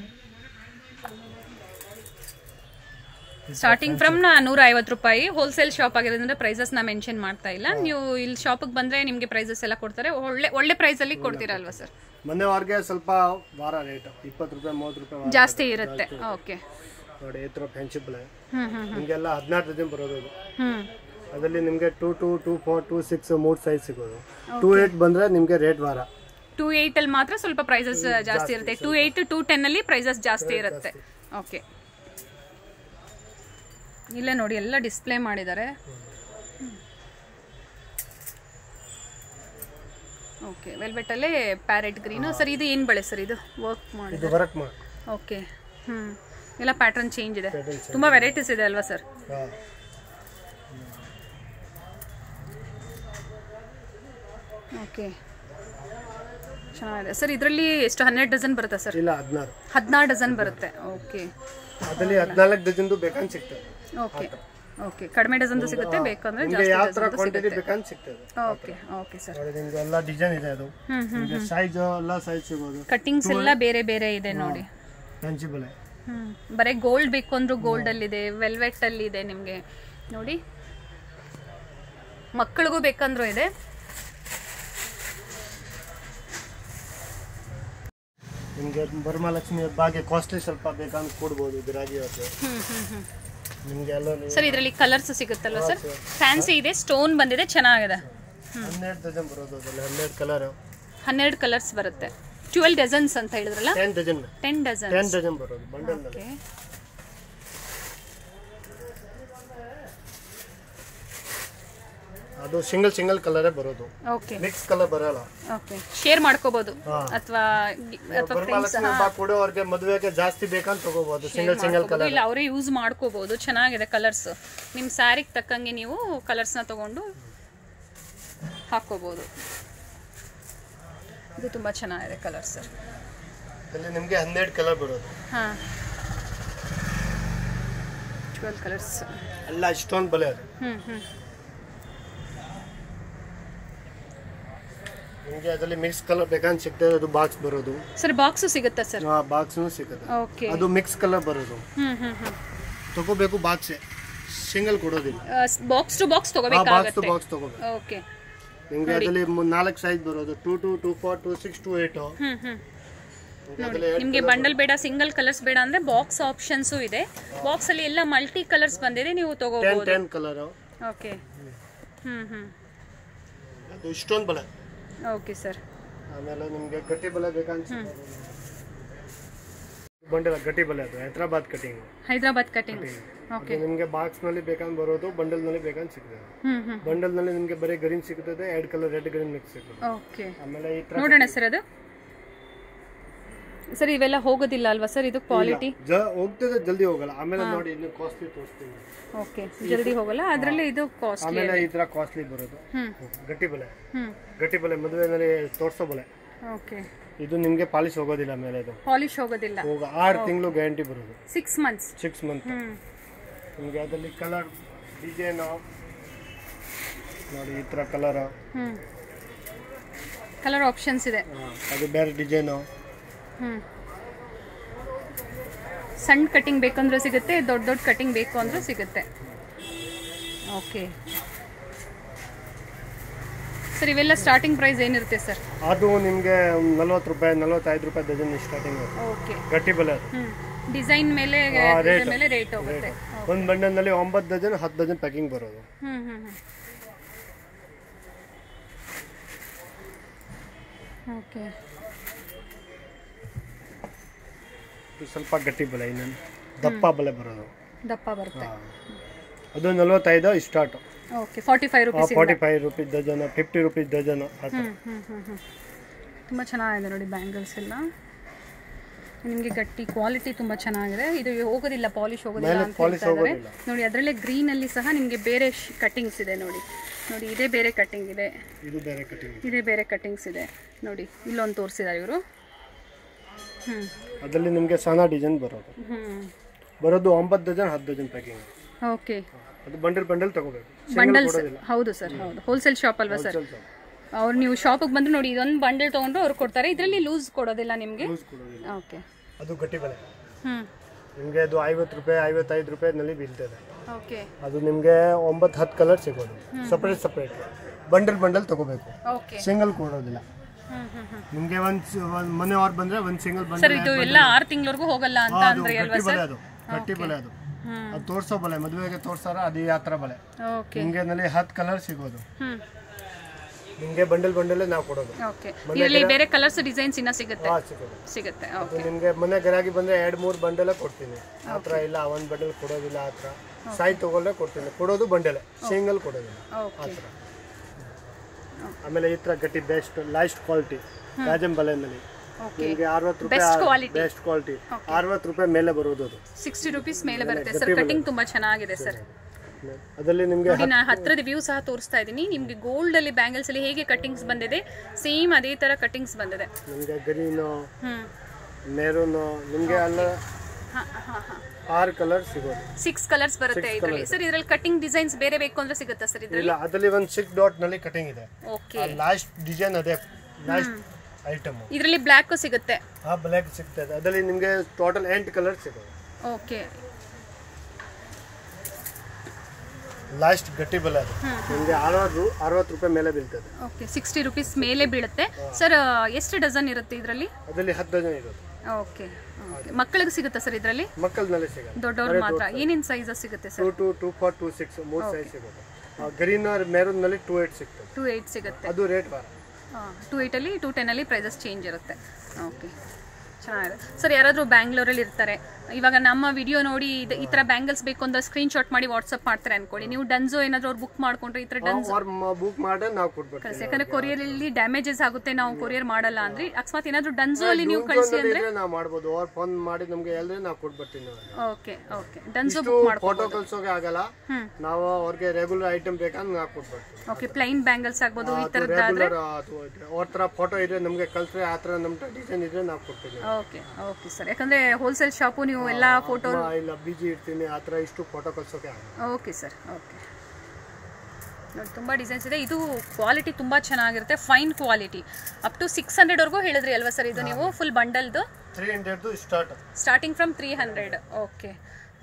ಸ್ಟಾರ್ಟಿಂಗ್ ಫ್ರಮ್ ನೂರ ಐವತ್ತು ರೂಪಾಯಿ ಹೋಲ್ಸೇಲ್ ಶಾಪ್ ಆಗಿರೋದ್ರಿಂದ ಪ್ರೈಸಸ್ ನ ಮೆನ್ಷನ್ ಮಾಡ್ತಾ ಇಲ್ಲ ನೀವು ಇಲ್ಲಿ ಶಾಪಿಗೆ ಬಂದ್ರೆ ನಿಮಗೆ ಪ್ರೈಸಸ್ ಎಲ್ಲ ಕೊಡ್ತಾರೆ ಒಳ್ಳೆ ಒಳ್ಳೆ ಪ್ರೈಸ್ ಅಲ್ಲಿ ಕೊಡ್ತೀರಾ ಅಲ್ವಾ ಸರ್ ಮನೆಯವ್ರಿಗೆ ಸ್ವಲ್ಪ ವಾರ ರೇಟ್ ಇಪ್ಪತ್ತು ರೂಪಾಯಿ ಮೂವತ್ತು ರೂಪಾಯಿ ವಾರ ಜಾಸ್ತಿ ಇರುತ್ತೆ ಓಕೆ ನೋಡಿ ಈ ಥರ ಫ್ಯಾನ್ಸಿ ಬಳೆ ಹ್ಮ್ ಹ್ಮ್ ನಿಮಗೆಲ್ಲ ಹದಿನಾರು ಡಜನ್ ಬರೋದು ಅದು. ಹ್ಮ್ ಅದರಲ್ಲಿ ನಿಮಗೆ two two two four two six ಮೂರು ಸೈಜ್ ಸಿಗೋದು ಟೂ ಏಟ್ ಬಂದರೆ ನಿಮಗೆ ರೇಟ್ ವಾರ ಟೂ ಏಯ್ಟ್ ಅಲ್ಲಿ ಮಾತ್ರ ಸ್ವಲ್ಪ ಪ್ರೈಸಸ್ ಜಾಸ್ತಿ ಇರುತ್ತೆ ಟೂ ಏಯ್ಟ್ ಟೂ ಟೆನ್ ಅಲ್ಲಿ ಪ್ರೈಸಸ್ ಜಾಸ್ತಿ ಇರುತ್ತೆ ಓಕೆ ಇಲ್ಲೇ ನೋಡಿ ಎಲ್ಲ ಡಿಸ್ಪ್ಲೇ ಮಾಡಿದ್ದಾರೆ ಓಕೆ ವೆಲ್ವೆಟ್ ಅಲ್ಲೇ ಪ್ಯಾರೆಟ್ ಗ್ರೀನ್ ಸರ್ ಇದು ಏನು ಬಳೆ ಸರ್ ಇದು ವರ್ಕ್ ಮಾಡಿ ಇದು ವರ್ಕ್ ಮಾಡಿ ಓಕೆ ಹ್ಮ್ ಎಲ್ಲ ಪ್ಯಾಟರ್ನ್ ಚೇಂಜ್ ಇದೆ Pattern change. ತುಂಬಾ ವೆರೈಟೀಸ್ ಇದೆ ಅಲ್ವಾ ಸರ್ ಹಾಂ ಓಕೆ ಚೆನ್ನಾಗಿದೆ ಸರ್ ಇದರಲ್ಲಿ ಎಷ್ಟು ಹನ್ನೆರಡು ಡಜನ್ ಬರುತ್ತಾ ಸರ್ ಇಲ್ಲ ಹದಿನಾರು ಹದಿನಾರು ಡಜನ್ ಬರುತ್ತೆ ಓಕೆ ಅದರಲ್ಲಿ ಹದಿನಾಲ್ಕು ಡಜನ್ದು ಬೇಕಂತ ಸಿಗ್ತದೆ ಓಕೆ ಓಕೆ ಕಡಿಮೆ ಡಜನ್ದು ಸಿಗುತ್ತೆ ಬೇಕಂದ್ರೆ ನಿಮಗೆ ಜಾಸ್ತಿ ಯಾವ ಥರ ಡಜನ್ದು ಕ್ವಾಂಟಿಟಿ ಸಿಗುತ್ತೆ ಬೇಕಂತ ಸಿಗ್ತದೆ ಓಕೆ ಓಕೆ ಸರ್ ನೋಡಿ ನಿಮ್ಗೆ ಎಲ್ಲ ಡಿಸೈನ್ ಇದೆ ಅದು ಹ್ಮ್ ಹ್ಮ್ ನಿಮಗೆ ಸೈಜ್ ಎಲ್ಲ ಸೈಜ್ ಸಿಗೋದು ಕಟ್ಟಿಂಗ್ಸ್ ಎಲ್ಲ ಬೇರೆ ಬೇರೆ ಇದೆ ನೋಡಿ ಫ್ಯಾನ್ಸಿ ಬಳೆ ಹ್ಮ್ ಬರೀ ಗೋಲ್ಡ್ ಬೇಕು ಅಂದ್ರೂ ಗೋಲ್ಡ್ ಅಲ್ಲಿ ಇದೆ ವೆಲ್ವೆಟ್ ಅಲ್ಲಿ ಇದೆ ನಿಮಗೆ ನೋಡಿ ಮಕ್ಕಳಿಗೂ ಬೇಕಂದ್ರೂ ಇದೆ ನಿಮಗೆ ವರಮಹಾಲಕ್ಷ್ಮಿ ಹಬ್ಬಗೆ ಕಾಸ್ಟ್ಲಿ ಸ್ವಲ್ಪ ಬೇಕಂದ್ರೆ ಕೊಡ್ಬೋದು ಗಿರಾಗಿ ಅವ್ರಿಗೆ ಹ್ಮ್ ಹ್ಮ್ ಹ್ಮ್ ನಿಮಗೆ ಎಲ್ಲ ನೀವು ಸರ್ ಇದರಲ್ಲಿ ಕಲರ್ಸ್ ಸಿಗುತ್ತಲ್ವಾ ಸರ್ ಫ್ಯಾನ್ಸಿ ಇದೆ ಸ್ಟೋನ್ ಬಂದಿದೆ ಚೆನ್ನಾಗಿದೆ ಹನ್ನೆರಡು ಡಜನ್ ಬರೋದು ಅದರಲ್ಲಿ ಹನ್ನೆರಡು ಕಲರ್ ಹನ್ನೆರಡು ಕಲರ್ಸ್ ಬರುತ್ತೆ ಟ್ವೆಲ್ ಡಜನ್ಸ್ ಅಂತ ಹೇಳಿದ್ರಲ್ಲ ten dozen ten dozen ten dozen ಬರೋದು ಬಂಡಲ್ ಓಕೆ ಅದು ಸಿಂಗಲ್ ಸಿಂಗಲ್ ಕಲರೇ ಬರೋದು ಓಕೆ ಮಿಕ್ಸ್ ಕಲರ್ ಬರಲ್ಲ ಓಕೆ ಶೇರ್ ಮಾಡ್ಕೋಬಹುದು ಹಾ. ಅಥವಾ ಅಥವಾ ಫ್ರೆಂಡ್ಸ್ ವರಮಹಾಲಕ್ಷ್ಮಿ ಹಬ್ಬ ಕೊಡೋವ್ರಿಗೆ ಮದುವೆಗೆ ಜಾಸ್ತಿ ಬೇಕಂತ ತಗೋಬಹುದು ಸಿಂಗಲ್ ಸಿಂಗಲ್ ಕಲರ್ ಇಲ್ಲ ಅವರೇ ಯೂಸ್ ಮಾಡ್ಕೋಬಹುದು ಚೆನ್ನಾಗಿದೆ ಕಲರ್ಸ್ ನಿಮ್ಮ ಸ್ಯಾರಿಗೆ ತಕ್ಕಂಗೆ ನೀವು ಕಲರ್ಸ್ನ ತಗೊಂಡು ಹಾಕೋಬಹುದು ಇದು ತುಂಬ ಚೆನ್ನಾಗಿದೆ ಕಲರ್ ಸರ್ ಅಲ್ಲಿ ನಿಮಗೆ ಹನ್ನೆರಡು ಕಲರ್ ಬರೋದು ಹಾಂ ಟ್ವೆಲ್ ಕಲರ್ಸ್ ಎಲ್ಲ ಸ್ಟೋನ್ ಬಲೆ ಅದು ಹ್ಞೂ ಹ್ಞೂ ನಿಮಗೆ ಅದರಲ್ಲಿ ಮಿಕ್ಸ್ ಕಲರ್ ಬೇಕಂತ ಸಿಗ್ತದೆ ಅದು ಬಾಕ್ಸ್ ಬರೋದು ಸರ್ ಬಾಕ್ಸು ಸಿಗುತ್ತಾ ಸರ್ ಆ ಬಾಕ್ಸ್ನು ಸಿಗುತ್ತೆ ಓಕೆ ಅದು ಮಿಕ್ಸ್ ಕಲರ್ ಬರೋದು ಹ್ಞೂ ಹ್ಞೂ ಹ್ಞೂ ತಗೋಬೇಕು ಬಾಕ್ಸೆ ಸಿಂಗಲ್ ಕೊಡೋದಿಲ್ಲ box two box box two ತಗೋಬೇಕಾಗತ್ತೆ ಬಾಕ್ಸ್ ತಗೋಬೇಕು ಓಕೆ ನಿಮಗೆ ಅದರಲ್ಲಿ ಮೂ- ನಾಲ್ಕು ಸೈಜ್ ಬರೋದು two two two four two six two eight ಹ್ಞೂ ಹ್ಞೂ ನಿಮಗೆ ಬಂಡಲ್ ಬೇಡ ಸಿಂಗಲ್ ಕಲರ್ಸ್ ಬೇಡ ಅಂದ್ರೆ ಬಾಕ್ಸ್ ಆಪ್ಷನ್ಸು ಇದೆ ಬಾಕ್ಸ್ ಅಲ್ಲಿ ಎಲ್ಲ ಮಲ್ಟಿ ಕಲರ್ಸ್ ಬಂದಿದೆ ನೀವು ಟೆನ್ ತಗೋಬಹುದು ಟೆನ್ ಕಲರ್ ಓಕೆ ಹ್ಞೂ ಹ್ಞೂ ಅದು ಇಷ್ಟೊಂದು ಬಳೆ ಓಕೆ ಸರ್ ಆಮೇಲೆ ನಿಮಗೆ ಗಟ್ಟಿ ಬಳೆ ಬೇಕಂತ ಬಂಡಲ್ ಗಟ್ಟಿ ಬಳೆ ಅದು Hyderabad cutting Hyderabad cutting okay ಅದು ನಿಮಗೆ ಬಾಕ್ಸ್ನಲ್ಲಿ ಬೇಕಂತ ಬರೋದು ಬಂಡಲ್ನಲ್ಲಿ ಬೇಕಂತ ಸಿಗ್ತದೆ ಹ್ಞೂ ಹ್ಞೂ ಬಂಡಲ್ನಲ್ಲಿ ನಿಮಗೆ ಬರೀ ಗ್ರೀನ್ ಸಿಗ್ತದೆ ಎರಡು ಕಲರ್ ರೆಡ್ ಗ್ರೀನ್ ಮಿಕ್ಸ್ ಸಿಗ್ತದೆ ಓಕೆ ಆಮೇಲೆ ಈ ತರ ನೋಡೋಣ ಸರ್ ಅದು ಸರ್ ಇವೆಲ್ಲ ಹೋಗೋದಿಲ್ಲ ಅಲ್ವಾ ಸರ್ ಇದು ಕ್ವಾಲಿಟಿ ಜ ಹೋಗ್ತದೆ ಜಲ್ದಿ ಹೋಗಲ್ಲ ಆಮೇಲೆ ನೋಡಿ ಇನ್ನು ಕಾಸ್ಟ್ಲಿ ತೋರಿಸ್ತೀನಿ ಓಕೆ ಜಲ್ದಿ ಹೋಗಲ್ಲ ಅದರಲ್ಲಿ ಇದು ಕಾಸ್ಟ್ಲಿ ಆಮೇಲೆ ಈ ತರ ಕಾಸ್ಟ್ಲಿ ಬರೋದು ಹ್ಞೂ ಗಟ್ಟಿ ಬಳೆ ಹ್ಞೂ ಗಟ್ಟಿ ಬಳೆ ಮದುವೆನಲ್ಲಿ ತೋರ್ಸೋ ಬಳೆ ಓಕೆ ಇದು ನಿಮಗೆ ಪಾಲಿಶ್ ಹೋಗೋದಿಲ್ಲ ಮೇಲೆ ಇದು ಪಾಲಿಶ್ ಹೋಗೋದಿಲ್ಲ ಹೋಗ ಆರು ತಿಂಗಳು ಗ್ಯಾರಂಟಿ ಬರೋದು ಸಿಕ್ಸ್ ಮಂತ್ಸ್ ಸಿಕ್ಸ್ ಮಂತ್ ಹ್ಞೂ ನಿಮಗೆ ಅದರಲ್ಲಿ ಕಲರ್ ಡಿಸೈನು ನೋಡಿ ಈ ಥರ ಕಲರ್ ಹ್ಞೂ ಕಲರ್ ಆಪ್ಷನ್ಸ್ ಇದೆ ಅದು ಬೇರೆ ಡಿಸೈನು ಹ್ಞೂ ಸಣ್ಣ ಕಟಿಂಗ್ ಬೇಕಂದ್ರೂ ಸಿಗುತ್ತೆ ದೊಡ್ಡ ದೊಡ್ಡ ಕಟಿಂಗ್ ಬೇಕು ಅಂದ್ರೂ ಸಿಗುತ್ತೆ ಓಕೆ ಸರ್ ಇವೆಲ್ಲ ಸ್ಟಾರ್ಟಿಂಗ್ ಪ್ರೈಸ್ ಏನಿರುತ್ತೆ ಸರ್ ಅದು ನಿಮಗೆ ನಲ್ವತ್ತು ರೂಪಾಯಿ ನಲ್ವತ್ತೈದು ರೂಪಾಯಿ ಡಜನ್ ಸ್ಟಾರ್ಟಿಂಗ್ ಓಕೆ ಗಟ್ಟಿ ಬಲೆ ಅದು ಹ್ಞೂ ಡಿಸೈನ್ ಮೇಲೆ rate. ಇದ್ರ ಮೇಲೆ ರೇಟ್ ಹೋಗುತ್ತೆ ಒಂದು ಬಂಡಲ್ನಲ್ಲಿ ಒಂಬತ್ತು ಡಜನ್ ಹತ್ತು ಡಜನ್ ಪ್ಯಾಕಿಂಗ್ ಬರೋದು ಹ್ಞೂ ಹ್ಞೂ ಹ್ಞೂ ಓಕೆ ಇದು ಸ್ವಲ್ಪ ಗಟ್ಟಿ ಬಲೆ ಇನ್ನೊಂದು ದಪ್ಪ ಬಲೆ ಬರೋದು ದಪ್ಪ ಬರುತ್ತೆ ಹಾ. ಅದು ನಲ್ವತ್ತೈದು start okay forty five rupees forty five rupees dozen fifty rupees dozen ಆ ಥರ ಹ್ಞೂ ಹ್ಞೂ ಹ್ಞೂ ಹ್ಞೂ ತುಂಬ ಚೆನ್ನಾಗಿದೆ ನೋಡಿ ಬ್ಯಾಂಗಲ್ಸ್ ಎಲ್ಲ ನಿಮಗೆ ಗಟ್ಟಿ ಕ್ವಾಲಿಟಿ ತುಂಬ ಚೆನ್ನಾಗಿದೆ ಇದು ಹೋಗೋದಿಲ್ಲ ಪಾಲಿಶ್ ಹೋಗೋದಿಲ್ಲ ಮೇಲೆ ಅಂತ ಪಾಲಿಶ್ ಹೇಳ್ತಾ ಇದ್ದಾರೆ ಹೋಗೋದಿಲ್ಲ ನೋಡಿ ಅದರಲ್ಲೇ ಗ್ರೀನಲ್ಲಿ ಸಹ ನಿಮಗೆ ಬೇರೆ ಕಟ್ಟಿಂಗ್ಸ್ ಇದೆ ನೋಡಿ ನೋಡಿ ಇದೇ ಬೇರೆ ಕಟ್ಟಿಂಗ್ ಇದೆ ಇದು ಬೇರೆ ಕಟಿಂಗ್ ಇದೇ ಬೇರೆ ಕಟ್ಟಿಂಗ್ಸ್ ಇದೆ ನೋಡಿ ಇಲ್ಲೊಂದು ತೋರಿಸಿದ್ದಾರೆ ಇವರು ಹ್ಞೂ ಅದರಲ್ಲಿ ನಿಮಗೆ ಸಣ್ಣ ಡಿಸೈನ್ ಬರೋದು ಹ್ಞೂ ಬರೋದು ಒಂಬತ್ತು ಡಜನ್ ಹತ್ತು ಡಜನ್ ಪ್ಯಾಕಿಂಗ್ ಓಕೆ ಅದು ಬಂಡಲ್ ಬಂಡಲ್ ತಗೋಬೇಕು ಬಂಡಲ್ಸ್ ಹೌದು ಸರ್ ಹೌದು ಹೋಲ್ಸೇಲ್ ಶಾಪ್ ಅಲ್ವಾ ಸರ್ ಅವ್ರು ನೀವು ಶಾಪಿಗೆ ಬಂದು ನೋಡಿ ಇದೊಂದು ಬಂಡಲ್ ತೊಗೊಂಡ್ರು ಅವ್ರು ಕೊಡ್ತಾರೆ ಇದರಲ್ಲಿ ಲೂಸ್ ಕೊಡೋದಿಲ್ಲ ನಿಮಗೆ ಲೂಸ್ ಕೊಡೋದಿಲ್ಲ ಓಕೆ ಅದು ಗಟ್ಟಿ ಬೆಲೆ ಹ್ಞೂ ನಿಮಗೆ ಅದು ಐವತ್ತು ರೂಪಾಯಿ ಐವತ್ತೈದು ರೂಪಾಯಿನಲ್ಲಿ ಬೀಳ್ತದೆ ಓಕೆ ಅದು ನಿಮಗೆ ಒಂಬತ್ತು ಹತ್ತು ಕಲರ್ ಸಿಗೋದು ಸಪ್ರೇಟ್ ಸಪ್ರೇಟ್ ಬಂಡಲ್ ಬಂಡಲ್ ತಗೋಬೇಕು ಓಕೆ ಸಿಂಗಲ್ ಕೊಡೋದಿಲ್ಲ ಹ್ಮ್ ಹ್ಮ್ ಹ್ಮ್ ನಿಮಗೆ ಒಂದು ಒಂದು ಮನೆ ಅವ್ರು ಬಂದರೆ ಒಂದು ಸಿಂಗಲ್ ಸರ್ ಬಂಡಲ್ ಇದು ಎಲ್ಲ ಆರು ತಿಂಗಳವರೆಗೂ ಹೋಗಲ್ಲ ಅಂತ ಅದು ಅಂದ್ರೆ ಅಲ್ವಾ ಗಟ್ಟಿ ಸರ್ ಬಲೆ ಅದು ಗಟ್ಟಿ ಬಲೆ ಅದು ಹ್ಮ್ ಅದು ತೋರ್ಸೋ ಬಲೆ ಮದುವೆಗೆ ತೋರ್ಸಾರ ಅದು ಆ ಥರ ಬಲೆ ಓಕೆ ನಿಮಗೆ ನಲ್ಲಿ ಹತ್ತು ಕಲರ್ ಸಿಗೋದು ಹ್ಮ್ ನಿಮಗೆ ಬಂಡಲ್ ಬಂಡಲ್ಲೇ ನಾವು ಕೊಡೋದು ಓಕೆ ಇದರಲ್ಲಿ ಬೇರೆ ಕಲರ್ಸ್ ಡಿಸೈನ್ಸ್ ಇನ್ನ ಸಿಗುತ್ತೆ ಹಾಂ ಸಿಗೋದು ಸಿಗುತ್ತೆ ಅದು ಓಕೆ ನಿಮಗೆ ಮನೆ ಗರಾಗಿ ಬಂದರೆ ಎರಡು ಮೂರು ಬಂಡಲೇ ಕೊಡ್ತೀನಿ ಆ ಥರ ಇಲ್ಲ ಒಂದು ಬಂಡಲ್ ಕೊಡೋದಿಲ್ಲ ಆ ಥರ ಸಾಯಿ ತಗೊಳ್ಳೇ ಕೊಡ್ತೀನಿ ಕೊಡೋದು ಬಂಡಲೇ ಸಿಂಗಲ್ ಕೊಡೋದಿಲ್ಲ ಆ ಓಕೆ ಥರ ಆಮೇಲೆ ಈ ಥರ ಗಟ್ಟಿ ಬೆಸ್ಟ್ ಲಾಸ್ಟ್ ಕ್ವಾಲಿಟಿ ರಾಜಂ ಬಲೆನಲ್ಲಿ ಓಕೆ ನಿಮಗೆ ಅರವತ್ತು Best ರೂಪಾಯಿ quality. ಬೆಸ್ಟ್ ಕ್ವಾಲಿಟಿ ಅರವತ್ತು ರೂಪಾಯಿ ಮೇಲೆ ಬರೋದು ಅದು ಸಿಕ್ಸ್ಟಿ ರುಪೀಸ್ ಮೇಲೆ ಬರುತ್ತೆ ಸರ್ ಕಟಿಂಗ್ ತುಂಬಾ ಚೆನ್ನಾಗಿದೆ ಸರ್ ಅದರಲ್ಲಿ ನಿಮಗೆ ನೋಡಿ ನಾನು ಹತ್ರದ ವ್ಯೂ ಸಹ ತೋರಿಸ್ತಾ ಇದ್ದೀನಿ ನಿಮಗೆ ಗೋಲ್ಡ್ ಅಲ್ಲಿ ಬ್ಯಾಂಗಲ್ಸ್ ಅಲ್ಲಿ ಹೇಗೆ ಕಟಿಂಗ್ಸ್ ಬಂದಿದೆ ಸೇಮ್ ಅದೇ ತರ ಕಟಿಂಗ್ಸ್ ಬಂದಿದೆ ನಿಮಗೆ ಗ್ರೀನು ಹ್ಮ್ ಮೆರೂನು ನಿಮಗೆ ಅಲ್ಲ ಹಾ ಹಾ ಹಾ ಆರು ಕಲರ್ ಸಿಗೋದು ಸಿಕ್ಸ್ ಕಲರ್ಸ್ ಬರುತ್ತೆ ಇದರಲ್ಲಿ ಸರ್ ಇದರಲ್ಲಿ ಕಟಿಂಗ್ ಡಿಸೈನ್ಸ್ ಬೇರೆ ಬೇಕು ಅಂದ್ರೆ ಸಿಗುತ್ತಾ ಸರ್ ಇದರಲ್ಲಿ ಇಲ್ಲ ಅದರಲ್ಲಿ ಒಂದು ಸಿಕ್ಸ್ ಡಾಟ್ ನಲ್ಲಿ ಕಟಿಂಗ್ ಇದೆ ಓಕೆ ಲಾಸ್ಟ್ ಡಿಸೈನ್ ಅದೇ ಲಾಸ್ಟ್ ಐಟಮ್ ಇದರಲ್ಲಿ ಬ್ಲ್ಯಾಕ್ ಸಿಗುತ್ತೆ ಆ ಬ್ಲ್ಯಾಕ್ ಸಿಗ್ತದೆ ಅದರಲ್ಲಿ ನಿಮಗೆ ಟೋಟಲ್ ಎಂಟು ಕಲರ್ ಸಿಗೋದು ಓಕೆ ಲಾಸ್ಟ್ ಗಟ್ಟಿ ಬಲ ಅದು ನಿಮಗೆ ಅರವತ್ತು ಅರವತ್ತು ರೂಪಾಯಿ ಮೇಲೆ ಬೀಳ್ತದೆ ಓಕೆ ಸಿಕ್ಸ್ಟಿ ರುಪೀಸ್ ಮೇಲೆ ಬೀಳುತ್ತೆ ಸರ್ ಎಷ್ಟು ಡಜನ್ ಇರುತ್ತೆ ಇದರಲ್ಲಿ ಅದರಲ್ಲಿ ಹತ್ತು ಡಜನ್ ಇರೋದು ಓಕೆ ಓಕೆ ಮಕ್ಕಳಿಗೆ ಸಿಗುತ್ತಾ ಸರ್ ಇದರಲ್ಲಿ ಮಕ್ಕಳಲ್ಲಿ ಸಿಗೋದು ದೊಡ್ಡವ್ರು ಮಾತ್ರ ಏನೇನು ಸೈಜಸ್ ಸಿಗುತ್ತೆ two sir two two four two six ಮೂರು ಸೈಜ್ ಸಿಗೋದು ಗ್ರೀನ್ ಆರ್ ಮೆರೂನ್ನಲ್ಲಿ ಟೂ ಏಟ್ ಸಿಗ್ತದೆ ಟೂ ಏಯ್ಟ್ ಸಿಗುತ್ತೆ ಅದು ರೇಟ್ ಬಾರ ಟೂ ಏಯ್ಟಲ್ಲಿ ಟೂ ಟೆನ್ನಲ್ಲಿ ಪ್ರೈಸಸ್ ಚೇಂಜ್ ಇರುತ್ತೆ ಓಕೆ ಚೆನ್ನಾಗಿದೆ ಸರ್ ಯಾರಾದರೂ ಬ್ಯಾಂಗ್ಳೂರಲ್ಲಿ ಇರ್ತಾರೆ ಇವಾಗ ನಮ್ಮ ವಿಡಿಯೋ ನೋಡಿ ಇದು ಈ ಥರ ಬ್ಯಾಂಗಲ್ಸ್ ಬೇಕು ಅಂದ್ರೆ ಸ್ಕ್ರೀನ್ಶಾಟ್ ಮಾಡಿ ವಾಟ್ಸಪ್ ಮಾಡ್ತಾರೆ ಅನ್ಕೊಳ್ಳಿ ನೀವು ಡನ್ಸೋ ಏನಾದರೂ ಅವ್ರು ಬುಕ್ ಮಾಡ್ಕೊಂಡ್ರೆ ಈ ಥರ ಡನ್ಸ್ ಅವ್ರು ಬುಕ್ ಮಾಡಿ ನಾವು ಕೊಟ್ಬಿಡ್ತೀವಿ ಯಾಕಂದ್ರೆ ಕೊರಿಯರ್ ಅಲ್ಲಿ ಡ್ಯಾಮೇಜಸ್ ಆಗುತ್ತೆ ನಾವು ಕೊರಿಯರ್ ಮಾಡಲ್ಲ ಅಂದ್ರೆ ಅಕಸ್ಮಾತ್ ಏನಾದರೂ ಡನ್ಸೋ ಅಲ್ಲಿ ನೀವು ಕಳಿಸಿ ಅಂದ್ರೆ ಇದ್ರೆ ನಾವು ಮಾಡ್ಬೋದು ಅವ್ರು ಫೋನ್ ಮಾಡಿ ನಮ್ಗೆ ಹೇಳಿದ್ರೆ ನಾವು ಕೊಟ್ಬಿಡ್ತೀವಿ ನಾವು ಓಕೆ ಓಕೆ ಡನ್ಸೋ ಇಷ್ಟು ಬುಕ್ ಮಾಡ್ಕೊ ಫೋಟೋ ಕಳ್ಸೋಕೆ ಆಗಲ್ಲ ಹ್ಮ್ ನಾವು ಅವ್ರಿಗೆ ರೆಗ್ಯುಲರ್ ಐಟಮ್ ಬೇಕಂದ್ರೆ ನಾವು ಕೊಟ್ಬಿಡ್ತೀವಿ ಓಕೆ ಪ್ಲೈನ್ ಬ್ಯಾಂಗಲ್ಸ್ ಆಗ್ಬೋದು ಈ ಅದು ಥರದ್ದಾದ್ರೆ ರೆಗ್ಯುಲರ್ ಅದು ಅವ್ರ ಥರ ಫೋಟೋ ಇದ್ರೆ ನಮಗೆ ಕಳ್ಸ್ರೆ ಆ ಥರ ನಮ್ಮ ಡಿಸೈನ್ ಇದ್ರೆ ನಾವು ಕೊಡ್ತೀವಿ ಓಕೆ ಓಕೆ ಸರ್ ಯಾಕಂದ್ರೆ ಹೋಲ್ಸೇಲ್ ಶಾಪು ನೀವು ಎಲ್ಲ ಫೋಟೋ ಅಮ್ಮ, ಇಲ್ಲ ಬಿಜಿ ಇರ್ತೀನಿ ಆ ಥರ ಇಷ್ಟು ಫೋಟೋ ಕಳ್ಸೋಕೆ ಆಗಲ್ಲ ಓಕೆ ಸರ್ ಓಕೆ ನೋಡಿ ತುಂಬ ಡಿಸೈನ್ಸ್ ಇದೆ ಇದು ಕ್ವಾಲಿಟಿ ತುಂಬ ಚೆನ್ನಾಗಿರುತ್ತೆ fine quality up to six ಹಂಡ್ರೆಡ್ವರೆಗೂ ಹೇಳಿದ್ರಿ ಅಲ್ವಾ ಸರ್ ಇದು ನೀವು ಫುಲ್ ಬಂಡಲ್ದು ತ್ರೀ ಹಂಡ್ರೆಡ್ದು start starting from three hundred okay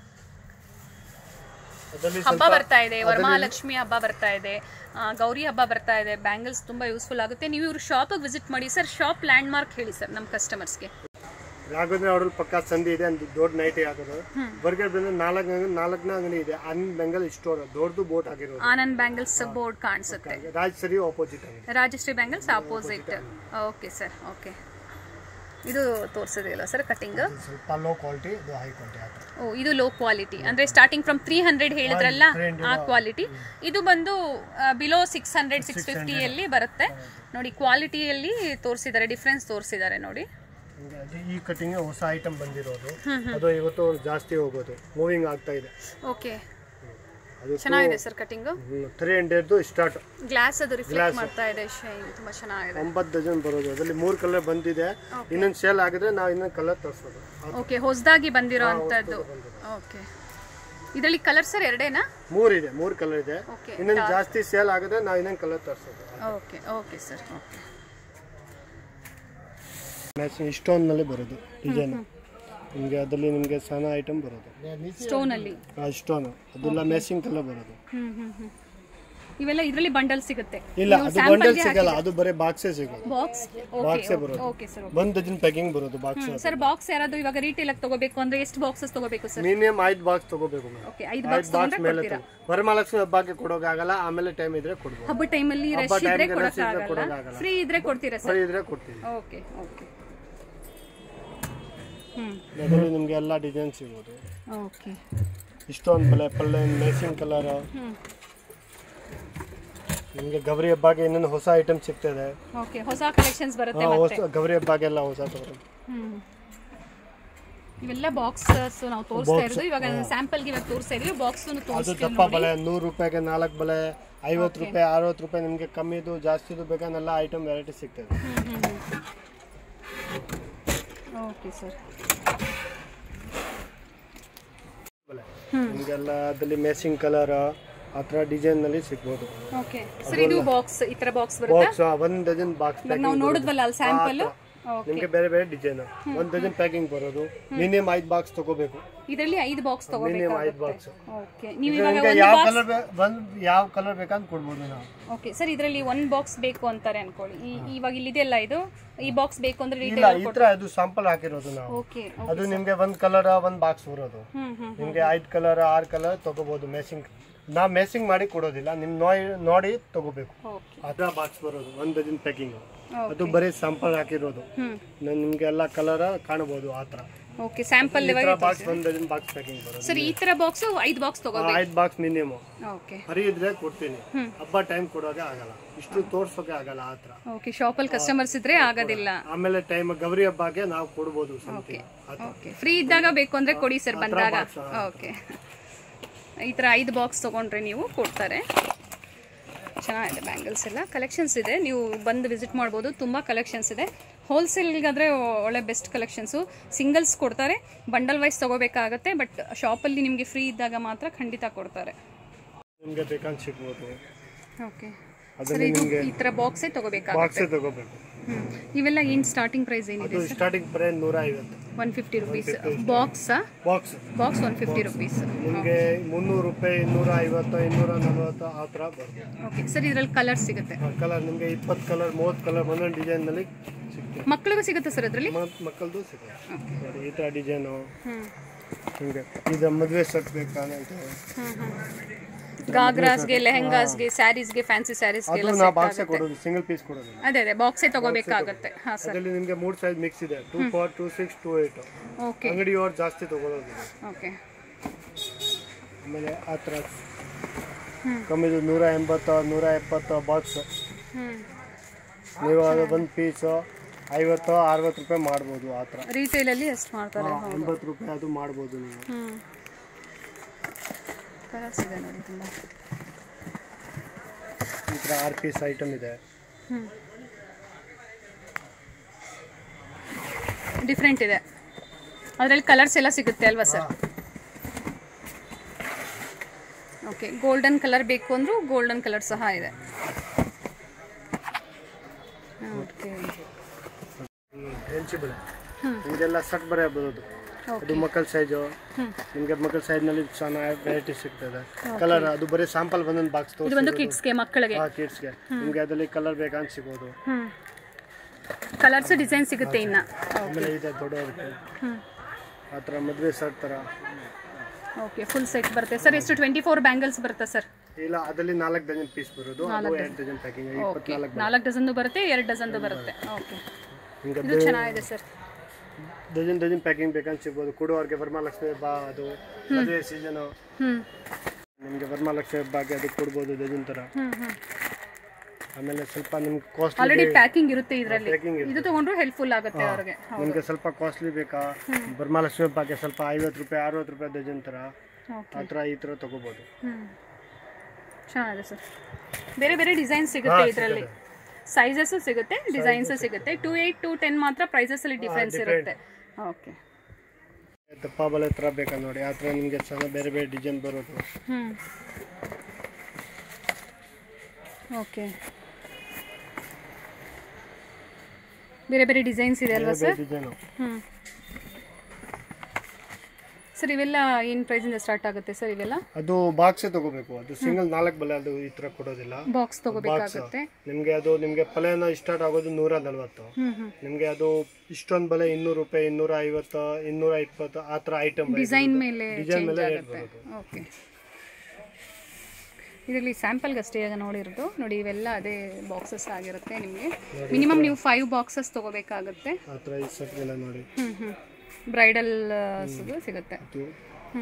ಅದರಲ್ಲಿ ಹಬ್ಬ ಬರ್ತಾ ಇದೆ ವರಮಹಾಲಕ್ಷ್ಮಿ ಹಬ್ಬ ಬರ್ತಾ ಇದೆ ಆ, ಗೌರಿ ಹಬ್ಬ ಬರ್ತಾ ಇದೆ ಬ್ಯಾಂಗಲ್ಸ್ ತುಂಬ ಯೂಸ್ಫುಲ್ ಆಗುತ್ತೆ ನೀವು ಇವ್ರ ಶಾಪಿಗೆ ವಿಸಿಟ್ ಮಾಡಿ ಸರ್ ಶಾಪ್ ಲ್ಯಾಂಡ್ ಮಾರ್ಕ್ ಹೇಳಿ ಸರ್ ನಮ್ಮ ಕಸ್ಟಮರ್ಸ್ಗೆ ರಾಘವೇಂದ್ರ ಅವ್ರಲ್ಲಿ ಪಕ್ಕ ಸಂಧಿ ಇದೆ ಒಂದು ದೊಡ್ಡ ನೈಟಿ ಹಾಕೋದು ಬರ್ಗರ್ ಬಂದ್ರೆ ನಾಲ್ಕು ನಾಲ್ಕನೇ ಅಂಗಡಿ ಇದೆ ಅನ್ ಬೆಂಗಲ್ ಸ್ಟೋರ್ ದೊಡ್ಡದು ಬೋಟ್ ಆಗಿರೋದು ಆನಂದ್ ಬ್ಯಾಂಗಲ್ಸ್ ಬೋರ್ಡ್ ಕಾಣಿಸುತ್ತೆ ರಾಜ್ ಸರಿ ಆಪೋಸಿಟ್ ಆಗಿದೆ Rajashree bangles opposite okay sir okay ಇದು ತೋರಿಸೋದಿಲ್ಲ ಸರ್ ಕಟಿಂಗ್ ಸ್ವಲ್ಪ ಲೋ ಕ್ವಾಲಿಟಿ ಇದು ಹೈ ಕ್ವಾಲಿಟಿ ಆ ಥರ ಓ ಇದು ಲೋ ಕ್ವಾಲಿಟಿ ಅಂದ್ರೆ ಸ್ಟಾರ್ಟಿಂಗ್ ಫ್ರಮ್ ತ್ರೀ ಹಂಡ್ರೆಡ್ ಹೇಳಿದ್ರಲ್ಲ ಆ ಕ್ವಾಲಿಟಿ ಇದು ಬಂದು ಬಿಲೋ ಸಿಕ್ಸ್ ಹಂಡ್ರೆಡ್ ಸಿಕ್ಸ್ ಫಿಫ್ಟಿಯಲ್ಲಿ ಬರುತ್ತೆ ನೋಡಿ ಕ್ವಾಲಿಟಿಯಲ್ಲಿ ತೋರಿಸಿದ್ದಾರೆ ಡಿಫ್ರೆನ್ಸ್ ತೋರಿಸಿದ್ದಾರೆ ನೋಡಿ ಹಂಗೆ ಅದು ಈ ಕಟಿಂಗ್ ಹೊಸ ಐಟಮ್ ಬಂದಿರೋದು ಅದು ಇವತ್ತು ಜಾಸ್ತಿ ಹೋಗೋದು ಮೂವಿಂಗ್ ಆಗ್ತಾ ಇದೆ ಓಕೆ ಅದು ಚೆನ್ನಾಗಿದೆ ಸರ್ ಕಟಿಂಗ್ ತ್ರೀ ಹಂಡ್ರೆಡ್ದು ಸ್ಟಾರ್ಟ್ ಗ್ಲಾಸ್ ಅದು ರಿಫ್ಲೆಕ್ಟ್ ಮಾಡ್ತಾ ಇದೆ ಶೈನ್ ತುಂಬಾ ಚೆನ್ನಾಗಿದೆ ಒಂಬತ್ತು ಡಜನ್ ಬರೋದು ಅದರಲ್ಲಿ ಮೂರು ಕಲರ್ ಬಂದಿದೆ ಇನ್ನೊಂದು ಸೇಲ್ ಆಗಿದ್ರೆ ನಾವು ಇನ್ನೊಂದು ಕಲರ್ ತರಿಸೋದು ಓಕೆ ಹೊಸದಾಗಿ ಬಂದಿರೋ ಅಂಥದ್ದು ಓಕೆ ಇದರಲ್ಲಿ ಕಲರ್ ಸರ್ ಎರಡೇನಾ ಮೂರು ಇದೆ ಮೂರು ಕಲರ್ ಇದೆ ಓಕೆ ಇನ್ನೊಂದು ಜಾಸ್ತಿ ಸೇಲ್ ಆಗಿದ್ರೆ ನಾವು ಇನ್ನೊಂದು ಕಲರ್ ತರಿಸೋದು okay okay sir okay matching ಸ್ಟೋನ್ನಲ್ಲಿ ಬರೋದು ಡಿಸೈನ್ ನಿಮಗೆ ಅದರಲ್ಲಿ ನಿಮಗೆ ಸಣ್ಣ ಐಟಮ್ ಬರೋದು ಸ್ಟೋನ್ ಅಲ್ಲಿ ಆ ಸ್ಟೋನ್ ಅದೆಲ್ಲ ಮ್ಯಾಚಿಂಗ್ ಕಲರ್ ಬರೋದು ಹ್ಮ್ ಹ್ಮ್ ಹ್ಮ್ ಇವೆಲ್ಲ ಇದರಲ್ಲಿ ಬಂಡಲ್ ಸಿಗುತ್ತೆ ಇಲ್ಲ ಅದು ಬಂಡಲ್ ಸಿಗಲ್ಲ ಅದು ಬರೀ ಬಾಕ್ಸೇ ಸಿಗೋದು ಬಾಕ್ಸ್ ಬಾಕ್ಸೇ ಓಕೆ ಬರೋದು ಓಕೆ ಸರ್ ಒಂದು ಡಜನ್ ಪ್ಯಾಕಿಂಗ್ ಬರೋದು ಬಾಕ್ಸ್ ಸರ್ ಬಾಕ್ಸ್ ಯಾರಾದ್ರೂ ಇವಾಗ ರೀಟೇಲ್ ಆಗಿ ತಗೋಬೇಕು ಅಂದ್ರೆ ಎಷ್ಟು ಬಾಕ್ಸಸ್ ತಗೋಬೇಕು ಸರ್ ಮಿನಿಮಮ್ ಐದು ಬಾಕ್ಸ್ ತಗೋಬೇಕು ಮೇಡಮ್ ಓಕೆ ಐದು ಐದು ಬಾಕ್ಸ್ ಬಾಕ್ಸ್ ತಗೊಂಡ್ರೆ ಮೇಲೆ ಕೊಡ್ತೀರಾ ತಗೋ ವರಮಹಾಲಕ್ಷ್ಮಿ ಹಬ್ಬಕ್ಕೆ ಕೊಡೋಕ್ಕಾಗಲ್ಲ ಆಮೇಲೆ ಟೈಮ್ ಇದ್ರೆ ಕೊಡ್ಬೋದು ಹಬ್ಬ ಟೈಮಲ್ಲಿ ರಶ್ ಹಬ್ಬ ಇದ್ರೆ time ಗೆ rush ಇದ್ರೆ ಕೊಡಕ್ಕಾಗಲ್ಲ ಕೊಡಕ್ಕಾಗಲ್ಲ. ಫ್ರೀ ಇದ್ರೆ ಕೊಡ್ತೀರಾ ಸರ್ ಫ್ರೀ ಇದ್ರೆ ಕೊಡ್ತೀವಿ ಓಕೆ ಓಕೆ ಹ್ಮ್ ಅದರಲ್ಲಿ ನಿಮಗೆ ಎಲ್ಲ ಡಿಸೈನ್ ಸಿಗೋದು ಓಕೆ ಇಷ್ಟೊಂದು ಬಲೆ ಪಲ್ಲೆ ಮ್ಯಾಚಿಂಗ್ ಕಲರ್ ಹ್ಮ್ ನಿಮಗೆ ಗೌರಿ ಹಬ್ಬಕ್ಕೆ ಇನ್ನೊಂದು ಹೊಸ ಐಟಮ್ ಸಿಗ್ತದೆ ಓಕೆ ಹೊಸ ಕಲೆಕ್ಷನ್ಸ್ ಬರುತ್ತೆ ಹಾ, ಮತ್ತೆ ಹೊಸ ಗೌರಿ ಹಬ್ಬಕ್ಕೆಲ್ಲ ಹೊಸ ತಗೊಳ್ಳಿ ಹ್ಮ್ ಇವೆಲ್ಲ ಬಾಕ್ಸಸ್ ನಾವು ತೋರಿಸ್ತಾ ಇರೋದು ಇವಾಗ ಸ್ಯಾಂಪಲ್ಗೆ ಇವಾಗ ತೋರಿಸ್ತಾ ಇದೀವಿ ಬಾಕ್ಸ್ ಅದು ತೋರಿಸ್ತೀವಿ ದಪ್ಪ ಬಲೆ ನೂರು ರೂಪಾಯಿಗೆ ನಾಲ್ಕು ಬಲೆ ಐವತ್ತು ರೂಪಾಯಿ ಅರವತ್ತು ರೂಪಾಯಿ ನಿಮಗೆ ಕಮ್ಮಿದು ಜಾಸ್ತಿದು ಬೇಕನ್ನೆಲ್ಲ ಐಟಮ್ ವೆರೈಟಿ ಸಿಗ್ತದೆ ಓಕೆ ಸರ್ ಬಲೆ ನಿಮಗೆಲ್ಲ ಅದರಲ್ಲಿ ಮ್ಯಾಚಿಂಗ್ ಕಲರ್ ಆ ಥರ ಡಿಸೈನ್ನಲ್ಲಿ ಸಿಗ್ಬೋದು ಓಕೆ ಸರ್ ಇದು ಬಾಕ್ಸ್ ಈ ತರ ಬಾಕ್ಸ್ ಬರುತ್ತಾ ಬಾಕ್ಸ್ ಒಂದು ಡಜನ್ ಬಾಕ್ಸ್ ಇವಾಗ ನಾವು ನೋಡಿದ್ವಲ್ಲ ಅಲ್ಲಿ ಸ್ಯಾಂಪಲ್ ನಿಮಗೆ ಬೇರೆ ಬೇರೆ ಡಿಸೈನ್ ಒಂದು ಡಜನ್ ಪ್ಯಾಕಿಂಗ್ ಬರೋದು ಮಿನಿಮಮ್ ಐದು ಬಾಕ್ಸ್ ತಗೋಬೇಕು ಇದರಲ್ಲಿ ಐದು ಬಾಕ್ಸ್ ಮಿನಿಮಮ್ ಐದು ತಗೋಬೇಕಾಗುತ್ತೆ ಬಾಕ್ಸ್ ಓಕೆ ನೀವು ಇವಾಗ ನಿಮಗೆ ಒಂದು ಯಾವ ಬಾಕ್ಸ್ ಕಲರ್ ಬಂದು ಯಾವ ಕಲರ್ ಬೇಕಂತ ಕೊಡ್ಬೋದು ನಾವು ಓಕೆ ಸರ್ ಇದರಲ್ಲಿ ಒಂದು ಬಾಕ್ಸ್ ಬೇಕು ಅಂತಾರೆ ಅನ್ಕೊಳ್ಳಿ ಈ- ಇವಾಗ ಇಲ್ಲಿದೆಯಲ್ಲ ಇದು ಈ ಬಾಕ್ಸ್ ಬೇಕು ಅಂದ್ರೆ ಇಲ್ಲ ರಿಟೇಲ್ ಈ ತರ ಅದು ಸಾಂಪಲ್ ಹಾಕಿರೋದು ನಾವು ಓಕೆ ಅದು ನಿಮ್ಗೆ ಒಂದ್ ಕಲರ್ ಒಂದ್ ಬಾಕ್ಸ್ ಬರೋದು ಹ್ಮ್ ಹ್ಮ್ ನಿಮ್ಗೆ ಐದ್ ಕಲರ್ ಆರ್ ಕಲರ್ ತಗೋಬಹುದು ಮ್ಯಾಚಿಂಗ್ ನಾವು ಮ್ಯಾಚಿಂಗ್ ಮಾಡಿ ಕೊಡೋದಿಲ್ಲ ನಿಮ್ ನೋಡಿ ನೋಡಿ ತಗೋಬೇಕು ಓಕೆ ಅದ ಬಾಕ್ಸ್ ಬರೋದು ಒಂದ್ ಡಜನ್ ಪ್ಯಾಕಿಂಗ್ ಅದು ಬರೀ ಸಾಂಪಲ್ ಹಾಕಿರೋದು ಹ್ಮ್ ನ- ನಿಮ್ಗೆ ಎಲ್ಲ ಕಲರ್ ಕಾಣಬಹುದು ಆ ತರ ಓಕೆ ಸ್ಯಾಂಪಲ್ ಈ ಇವಾಗ ತರ ಬಾಕ್ಸ್ ಒಂದ್ ಡಜನ್ ಬಾಕ್ಸ್ ಪ್ಯಾಕಿಂಗ್ ಬರೋದು ಸರ್ ಈ ತರ ಬಾಕ್ಸ್ ಐದು ಬಾಕ್ಸ್ ತಗೋಬೇಕು ಐದ್ ಬಾಕ್ಸ್ ಮಿನಿಮಮ್ ಓಕೆ ಫ್ರೀ ಇದ್ರೆ ಕೊಡ್ತೀನಿ ಹಬ್ಬ ಟೈಮ್ ಕೊಡೋಕೆ ಆಗಲ್ಲ ಇಷ್ಟು ತೋರ್ಸೋಕೆ ಆಗಲ್ಲ ಆ ತರ ಓಕೆ ಶಾಪಲ್ಲಿ ಕಸ್ಟಮರ್ಸ್ ಇದ್ರೆ ಆಗೋದಿಲ್ಲ ಆಮೇಲೆ ಟೈಮ್ ಗೌರಿ ಹಬ್ಬಕ್ಕೆ ನಾವು ಕೊಡ್ಬೋದು something. ಆ ತರ. ಓಕೆ ಫ್ರೀ ಇದ್ದಾಗ ಬೇಕು ಅಂದ್ರೆ ಕೊಡಿ ಸರ್ ಬಂದಾಗ box, ಆ ಓಕೆ ಈ ಥರ ಐದು ಬಾಕ್ಸ್ ತೊಗೊಂಡ್ರೆ ನೀವು ಕೊಡ್ತಾರೆ ಚೆನ್ನಾಗಿದೆ ಬ್ಯಾಂಗಲ್ಸ್ ಎಲ್ಲ ಕಲೆಕ್ಷನ್ಸ್ ಇದೆ ನೀವು ಬಂದು ವಿಸಿಟ್ ಮಾಡ್ಬೋದು ತುಂಬ ಕಲೆಕ್ಷನ್ಸ್ ಇದೆ ಹೋಲ್ಸೇಲ್ಗಾದರೆ ಒಳ್ಳೆ ಬೆಸ್ಟ್ ಕಲೆಕ್ಷನ್ಸು ಸಿಂಗಲ್ಸ್ ಕೊಡ್ತಾರೆ ಬಂಡಲ್ ವೈಸ್ ತೊಗೋಬೇಕಾಗತ್ತೆ ಬಟ್ ಶಾಪಲ್ಲಿ ನಿಮಗೆ ಫ್ರೀ ಇದ್ದಾಗ ಮಾತ್ರ ಖಂಡಿತ ಕೊಡ್ತಾರೆ ನಿಮ್ಗೆ ಬೇಕಂತ ಸಿಗ್ಬೋದು ಓಕೆ ಸರ್ ಅದರಲ್ಲಿ ಇದು ನಿಮ್ಗೆ ಈ ಥರ ಬಾಕ್ಸೇ ತೊಗೋಬೇಕಾಗುತ್ತೆ ಬಾಕ್ಸೇ ತಗೋಬೇಕು ಹ್ಮ್. ಇವೆಲ್ಲ ಏನು ಸ್ಟಾರ್ಟಿಂಗ್ ಪ್ರೈಸ್ ಏನಿದೆ ಅದು ಸ್ಟಾರ್ಟಿಂಗ್ ಪ್ರೈಸ್ ನೂರ ಐವತ್ತು ಒನ್ ಫಿಫ್ಟಿ ರುಪೀಸ್ ಬಾಕ್ಸಾ box box one fifty rupees ನಿಮಗೆ ಮುನ್ನೂರು ರೂಪಾಯಿ ಇನ್ನೂರ ಐವತ್ತು ಇನ್ನೂರ ನಲವತ್ತು ಆ ಥರ ಬರುತ್ತೆ ಓಕೆ ಸರ್ ಇದರಲ್ಲಿ ಕಲರ್ ಸಿಗುತ್ತೆ ಕಲರ್ ನಿಮಗೆ ಇಪ್ಪತ್ತು ಕಲರ್ ಮೂವತ್ತು ಕಲರ್ ಒಂದೊಂದು ಡಿಸೈನ್ನಲ್ಲಿ ಸಿಗ್ತದೆ ಮಕ್ಕಳಿಗೂ ಸಿಗುತ್ತೆ ಸರ್ ಅದರಲ್ಲಿ ಮತ್- ಮಕ್ಕಳದು ಸಿಗುತ್ತೆ ನೋಡಿ ಈ ಥರ ಡಿಸೈನು ಹ್ಮ್ ಹಿಂಗೆ ಇದು ಮದುವೆ ಸೆಟ್ ಬೇಕಾ ಅಂತ ಗಾಗ್ರಾಸ್ಗೆ ಲೆಹೆಂಗಾಸ್ಗೆ ಸ್ಯಾರೀಸ್ಗೆ ಫ್ಯಾನ್ಸಿ ಸ್ಯಾರೀಸ್ಗೆ ಅದು ನಾವು ಬಾಕ್ಸೇ ಕೊಡೋದು ಸಿಂಗಲ್ ಪೀಸ್ ಕೊಡೋದಿಲ್ಲ ಅದೇ ಅದೇ ಬಾಕ್ಸೇ ತಗೋಬೇಕಾಗತ್ತೆ ಹಾಂ ಸರ್ ಅದರಲ್ಲಿ ನಿಮಗೆ ಮೂರು ಸೈಜ್ ಮಿಕ್ಸ್ ಇದೆ two four two six two eight okay ಅಂಗಡಿಯವ್ರು ಜಾಸ್ತಿ ತಗೊಳ್ಳೋದಿಲ್ಲ ಓಕೆ ಆಮೇಲೆ ಆ ಥರ ಕಮ್ಮಿದು ನೂರ ಎಂಬತ್ತು ನೂರ ಎಪ್ಪತ್ತು ಬಾಕ್ಸ್ ಹ್ಞೂ ನೀವು ಅದು ಒಂದು ಪೀಸು ಐವತ್ತು ಅರವತ್ತು ರೂಪಾಯಿ ಮಾಡ್ಬೋದು ಆ ಥರ ರೀಟೇಲಲ್ಲಿ ಎಷ್ಟು ಮಾಡ್ತಾರೆ ಎಂಬತ್ತು ರೂಪಾಯಿ ಅದು ಮಾಡ್ಬೋದು ನೀವು ಹ್ಞೂ ಕಲರ್ಸ್ ಇದೆ ನೋಡಿ ತುಂಬ ಈ ಥರ ಆರು ಪೀಸ್ ಐಟಮ್ ಇದೆ ಹ್ಞೂ ಡಿಫ್ರೆಂಟ್ ಇದೆ ಅದರಲ್ಲಿ ಕಲರ್ಸ್ ಎಲ್ಲ ಸಿಗುತ್ತೆ ಅಲ್ವಾ ಸರ್ ಓಕೆ ಗೋಲ್ಡನ್ ಕಲರ್ ಬೇಕು ಅಂದರೂ ಗೋಲ್ಡನ್ ಕಲರ್ ಸಹ ಇದೆ ಓಕೆ ಹೆಂಚಿಬಲ್ ಇದೆಲ್ಲ ಸಟ್ ಬರೆ ಬರೋದು ಅದು ಮಕ್ಕಳ ಸೈಜು ನಿಮಗೆ ಮಕ್ಕಳ ಸೈಜ್ನಲ್ಲಿ ಚೆನ್ನಾಗಿ ವೆರೈಟಿ ಸಿಗ್ತದೆ ಕಲರ್ ಅದು ಬರೀ ಸ್ಯಾಂಪಲ್ ಒಂದೊಂದು ಬಾಕ್ಸ್ ಇದು ಬಂದು ಕಿಡ್ಸ್ಗೆ ಮಕ್ಕಳಿಗೆ ಆ ಕಿಡ್ಸ್ಗೆ ನಿಮಗೆ ಅದರಲ್ಲಿ ಕಲರ್ ಬೇಕಂತ ಸಿಗೋದು ಹ್ಞೂ ಕಲರ್ಸ್ ಡಿಸೈನ್ ಸಿಗುತ್ತೆ ಇನ್ನು ಆಮೇಲೆ ಇದೆ ದೊಡ್ಡವ್ರಿಗೆ ಹ್ಞೂ ಆ ಥರ ಮದುವೆ ಸರ್ ಥರ ಓಕೆ ಫುಲ್ ಸೆಟ್ ಬರುತ್ತೆ ಸರ್ ಎಷ್ಟು ಟ್ವೆಂಟಿ ಫೋರ್ ಬ್ಯಾಂಗಲ್ಸ್ ಬರುತ್ತೆ ಸರ್ ಇಲ್ಲ ಅದರಲ್ಲಿ ನಾಲ್ಕು ಡಜನ್ ಪೀಸ್ ಬರೋದು ಅದು ಎರಡು ಡಜನ್ ಪ್ಯಾಕಿಂಗ್ ಓಕೆ ಇಪ್ಪತ್ನಾಲ್ಕು ನಾಲ್ಕು ಡಜನ್ದು ಬರುತ್ತೆ ಎರಡು ಡಜನ್ದು ಬರುತ್ತೆ ಓಕೆ ಹಿಂಗೆ ಇದು ಚೆನ್ನಾಗಿದೆ ಸರ್ ಡಜನ್ ಡಜನ್ ಪ್ಯಾಕಿಂಗ್ ಬೇಕಂತ ಸಿಗ್ಬೋದು ಕೊಡುವವ್ರಿಗೆ ವರಮಹಾಲಕ್ಷ್ಮಿ ಹಬ್ಬ ಅದು ಮದುವೆ ಸೀಸನು ಹ್ಞೂ ನಿಮಗೆ ವರಮಹಾಲಕ್ಷ್ಮಿ ಹಬ್ಬಕ್ಕೆ ಅದು ಕೊಡ್ಬೋದು ಡಜನ್ ಥರ ಹ್ಞೂ ಹ್ಞೂ ಆಮೇಲೆ ಸ್ವಲ್ಪ ನಿಮ್ಗೆ ಕಾಸ್ಟ್ಲಿ ಆಲ್ರೆಡಿ ಪ್ಯಾಕಿಂಗ್ ಇರುತ್ತೆ ಇದರಲ್ಲಿ ಪ್ಯಾಕಿಂಗ್ ಇದು ತಗೊಂಡ್ರು ಹೆಲ್ಪ್ಫುಲ್ ಆಗುತ್ತೆ ಅವ್ರಿಗೆ ನಿಮಗೆ ಸ್ವಲ್ಪ ಕಾಸ್ಟ್ಲಿ ಬೇಕಾ ವರಮಹಾಲಕ್ಷ್ಮಿ ಹಬ್ಬಕ್ಕೆ ಸ್ವಲ್ಪ ಐವತ್ತು ರೂಪಾಯಿ ಅರವತ್ತು ರೂಪಾಯಿ ಡಜನ್ ಥರ ಓಕೆ ಆ ಥರ ಈ ಥರ ತೊಗೋಬೋದು ಹ್ಞೂ ಚೆನ್ನಾಗಿದೆ ಸರ್ ಬೇರೆ ಬೇರೆ ಡಿಸೈನ್ ಸಿಗುತ್ತೆ ಇದರಲ್ಲಿ ಸೈಜಸ್ಸು ಸಿಗುತ್ತೆ ಡಿಸೈನ್ಸು ಸಿಗುತ್ತೆ ಟು ಏಯ್ಟ್ ಟು ಟೆನ್ ಮಾತ್ರ ಪ್ರೈಸಸಲ್ಲಿ ಡಿಫ್ರೆನ್ಸ್ ಇರುತ್ತೆ ಓಕೆ ದಪ್ಪ ಬಲೆ ಥರ ಬೇಕಾ ನೋಡಿ ಆ ಥರ ನಿಮಗೆ ಚೆನ್ನಾಗಿ ಬೇರೆ ಬೇರೆ ಡಿಸೈನ್ ಬರೋದು ಹ್ಞೂ ಓಕೆ ಬೇರೆ ಬೇರೆ ಡಿಸೈನ್ಸ್ ಇದೆ ಅಲ್ವಾ ಸರ್ ಡಿಸೈನು ಹ್ಞೂ ಸರ್ ಇವೆಲ್ಲ ಏನು ಪ್ರೈಸಿಂದ ಸ್ಟಾರ್ಟ್ ಆಗುತ್ತೆ ಸರ್ ಇವೆಲ್ಲ ಅದು ಬಾಕ್ಸೇ ತಗೋಬೇಕು ಅದು ಸಿಂಗಲ್ ನಾಲ್ಕು ಬಲೆ ಅದು ಈ ಥರ ಕೊಡೋದಿಲ್ಲ ಬಾಕ್ಸ್ ತಗೋಬೇಕಾಗುತ್ತೆ ನಿಮಗೆ ಅದು ನಿಮಗೆ ಪಲೆನ ಸ್ಟಾರ್ಟ್ ಆಗೋದು ನೂರ ನಲ್ವತ್ತು ಹ್ಞೂ ಹ್ಞೂ ನಿಮಗೆ ಅದು ಇಷ್ಟೊಂದು ಬಲೆ ಇನ್ನೂರು ರೂಪಾಯಿ ಇನ್ನೂರ ಐವತ್ತು ಇನ್ನೂರ ಇಪ್ಪತ್ತು ಆ ಥರ ಐಟಮ್ ಡಿಸೈನ್ ಮೇಲೆ ಡಿಸೈನ್ ಚೇಂಜ್ ಮೇಲೆ ರೇಟ್ ಆಗುತ್ತೆ ಬರೋದು ಓಕೆ ಇದರಲ್ಲಿ ಸ್ಯಾಂಪಲ್ಗೆ ಅಷ್ಟೇ ಈಗ ನೋಡಿರೋದು ನೋಡಿ ಇವೆಲ್ಲ ಅದೇ ಬಾಕ್ಸಸ್ ಆಗಿರುತ್ತೆ ನಿಮಗೆ ಮಿನಿಮಮ್ ನೀವು ಫೈವ್ ಬಾಕ್ಸಸ್ ತಗೋಬೇಕಾಗುತ್ತೆ ಆ ಥರ ಈ ಸೆಟ್ಗೆಲ್ಲ ನೋಡಿ ಹ್ಞೂ ಹ್ಞೂ ಬ್ರೈಡಲ್ ಸಿಗುತ್ತೆ ಇದು ಹ್ಞೂ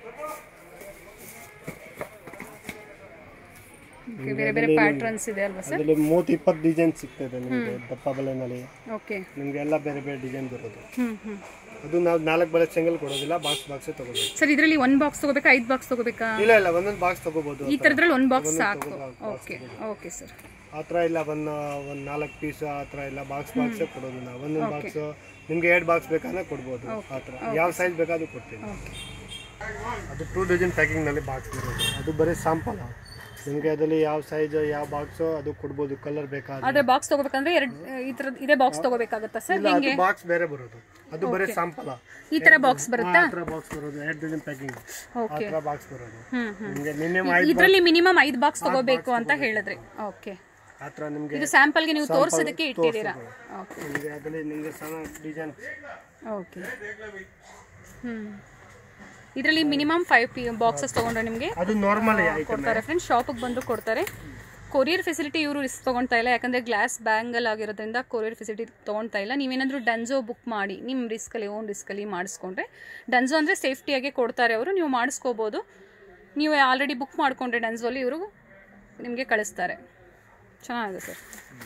ಓಕೆ ಬೇರೆ ಬೇರೆ ಪ್ಯಾಟ್ರನ್ಸ್ ಇದೆ ಅಲ್ವಾ ಸರ್ ಅದರಲ್ಲಿ ಮೂವತ್ತು ಇಪ್ಪತ್ತು ಡಿಸೈನ್ ಸಿಗ್ತದೆ ನಿಮಗೆ ದಪ್ಪ ಬಲೆನಲ್ಲಿ ಓಕೆ ನಿಮಗೆ ಎಲ್ಲ ಬೇರೆ ಬೇರೆ ಡಿಸೈನ್ ಬರೋದು ಹ್ಞೂ ಹ್ಞೂ ಅದು ನಾವು ನಾಲ್ಕು ಬಲೆ ಸಿಂಗಲ್ ಕೊಡೋದಿಲ್ಲ ಬಾಕ್ಸ್ ಬಾಕ್ಸೇ ತಗೋಬೇಕು ಸರ್ ಇದರಲ್ಲಿ ಒಂದು ಬಾಕ್ಸ್ ತಗೋಬೇಕಾ ಐದು ಬಾಕ್ಸ್ ತಗೋಬೇಕಾ ಇಲ್ಲ ಇಲ್ಲ ಒಂದೊಂದು ಬಾಕ್ಸ್ ತಗೋಬೋದು ಈ ಥರದ್ರಲ್ಲಿ ಒಂದು ಬಾಕ್ಸ್ ಸಾಕು ಓಕೆ ಓಕೆ ಸರ್ ಆ ಥರ ಇಲ್ಲ ಒಂದು ಒಂದು ನಾಲ್ಕು ಪೀಸ್ ಆ ಥರ ಇಲ್ಲ ಬಾಕ್ಸ್ ಬಾಕ್ಸೇ ಕೊಡೋದು ನಾವು ಒಂದೊಂದು ಬಾಕ್ಸ್ ನಿಮ್ಗೆ ಎರಡು ಬಾಕ್ಸ್ ಬೇಕಾದ್ರೆ ಕೊಡ್ಬೋದು ಆ ಥರ ಯಾವ ಸೈಜ್ ಬೇಕಾದ್ರೂ ಕೊಡ್ತೀವಿ ಓಕೆ ಅದು ಟೂ ಡಜನ್ ಪ್ಯಾಕಿಂಗ್ನಲ್ಲಿ ಬಾಕ್ಸ್ ಬರೋದು ಅದು ಬರೀ ಸಾಂಪಲ್ ನಿಮಗೆ ಅದರಲ್ಲಿ ಯಾವ ಸೈಜ್ ಯಾವ ಬಾಕ್ಸು ಅದು ಕೊಡ್ಬೋದು ಕಲರ್ ಬೇಕಾದ್ರೆ ಆದರೆ ಬಾಕ್ಸ್ ತಗೋಬೇಕಂದ್ರೆ ಎರಡು ಈ ಥರ ಇದೇ ಬಾಕ್ಸ್ ತಗೋಬೇಕಾಗತ್ತಾ ಸರ್ ಇಲ್ಲ ಅದು ಬಾಕ್ಸ್ ಬೇರೆ ಬರೋದು ಅದು ಬರೀ ಸಾಂಪಲ್ ಈ ಥರ ಬಾಕ್ಸ್ ಬರುತ್ತಾ ಆ ಥರ ಬಾಕ್ಸ್ ಬರೋದು ಎರಡು ಡಜನ್ ಪ್ಯಾಕಿಂಗ್ ಆ ಓಕೆ ಥರ ಬಾಕ್ಸ್ ಬರೋದು ಹ್ಮ್ ಹ್ಮ್ ನಿಮಗೆ ಮಿನಿಮಮ್ ಐದು ಇದರಲ್ಲಿ ಮಿನಿಮಮ್ ಐದು ಬಾಕ್ಸ್ ತಗೋಬೇಕು ಅಂತ ಹೇಳಿದ್ರಿ ಓಕೆ ಆ ಥರ ನಿಮಗೆ ಇದು ಸ್ಯಾಂಪಲ್ಗೆ ನೀವು ತೋರಿಸೋದಕ್ಕೆ ಇಟ್ಟಿದ್ದೀರಾ ಓಕೆ ನಿಮಗೆ ಅದರಲ್ಲಿ ನಿಮಗೆ ಸಣ್ಣ ಡಿಸೈನ್ ಓಕೆ ಹ್ಮ್ ಇದರಲ್ಲಿ ಮಿನಿಮಮ್ ಫೈವ್ ಪಿ ಬಾಕ್ಸಸ್ ತೊಗೊಂಡ್ರೆ ನಿಮಗೆ ಅದು ನಾರ್ಮಲ್ ಐಟಮ್ ಕೊಡ್ತಾರೆ ಫ್ರೆಂಡ್ಸ್ ಶಾಪಿಗೆ ಬಂದು ಕೊಡ್ತಾರೆ ಕೊರಿಯರ್ ಫೆಸಿಲಿಟಿ ಇವರು ರಿಸ್ಕ್ ತೊಗೊಳ್ತಾ ಇಲ್ಲ ಯಾಕಂದರೆ ಗ್ಲಾಸ್ ಬ್ಯಾಂಗಲ್ ಆಗಿರೋದ್ರಿಂದ ಕೊರಿಯರ್ ಫೆಸಿಲಿಟಿ ತೊಗೊಳ್ತಾ ಇಲ್ಲ ನೀವೇನಾದರೂ ಡನ್ಜೋ ಬುಕ್ ಮಾಡಿ ನಿಮ್ಮ ರಿಸ್ಕಲ್ಲಿ ಓನ್ ರಿಸ್ಕಲ್ಲಿ ಮಾಡಿಸ್ಕೊಂಡ್ರೆ ಡನ್ಜೋ ಅಂದರೆ ಸೇಫ್ಟಿಯಾಗಿ ಕೊಡ್ತಾರೆ ಅವರು ನೀವು ಮಾಡಿಸ್ಕೋಬೋದು ನೀವು ಆಲ್ರೆಡಿ ಬುಕ್ ಮಾಡಿಕೊಂಡ್ರೆ ಡನ್ಜೋಲಿ ಇವರು ನಿಮಗೆ ಕಳಿಸ್ತಾರೆ ಚೆನ್ನಾಗಿದೆ sir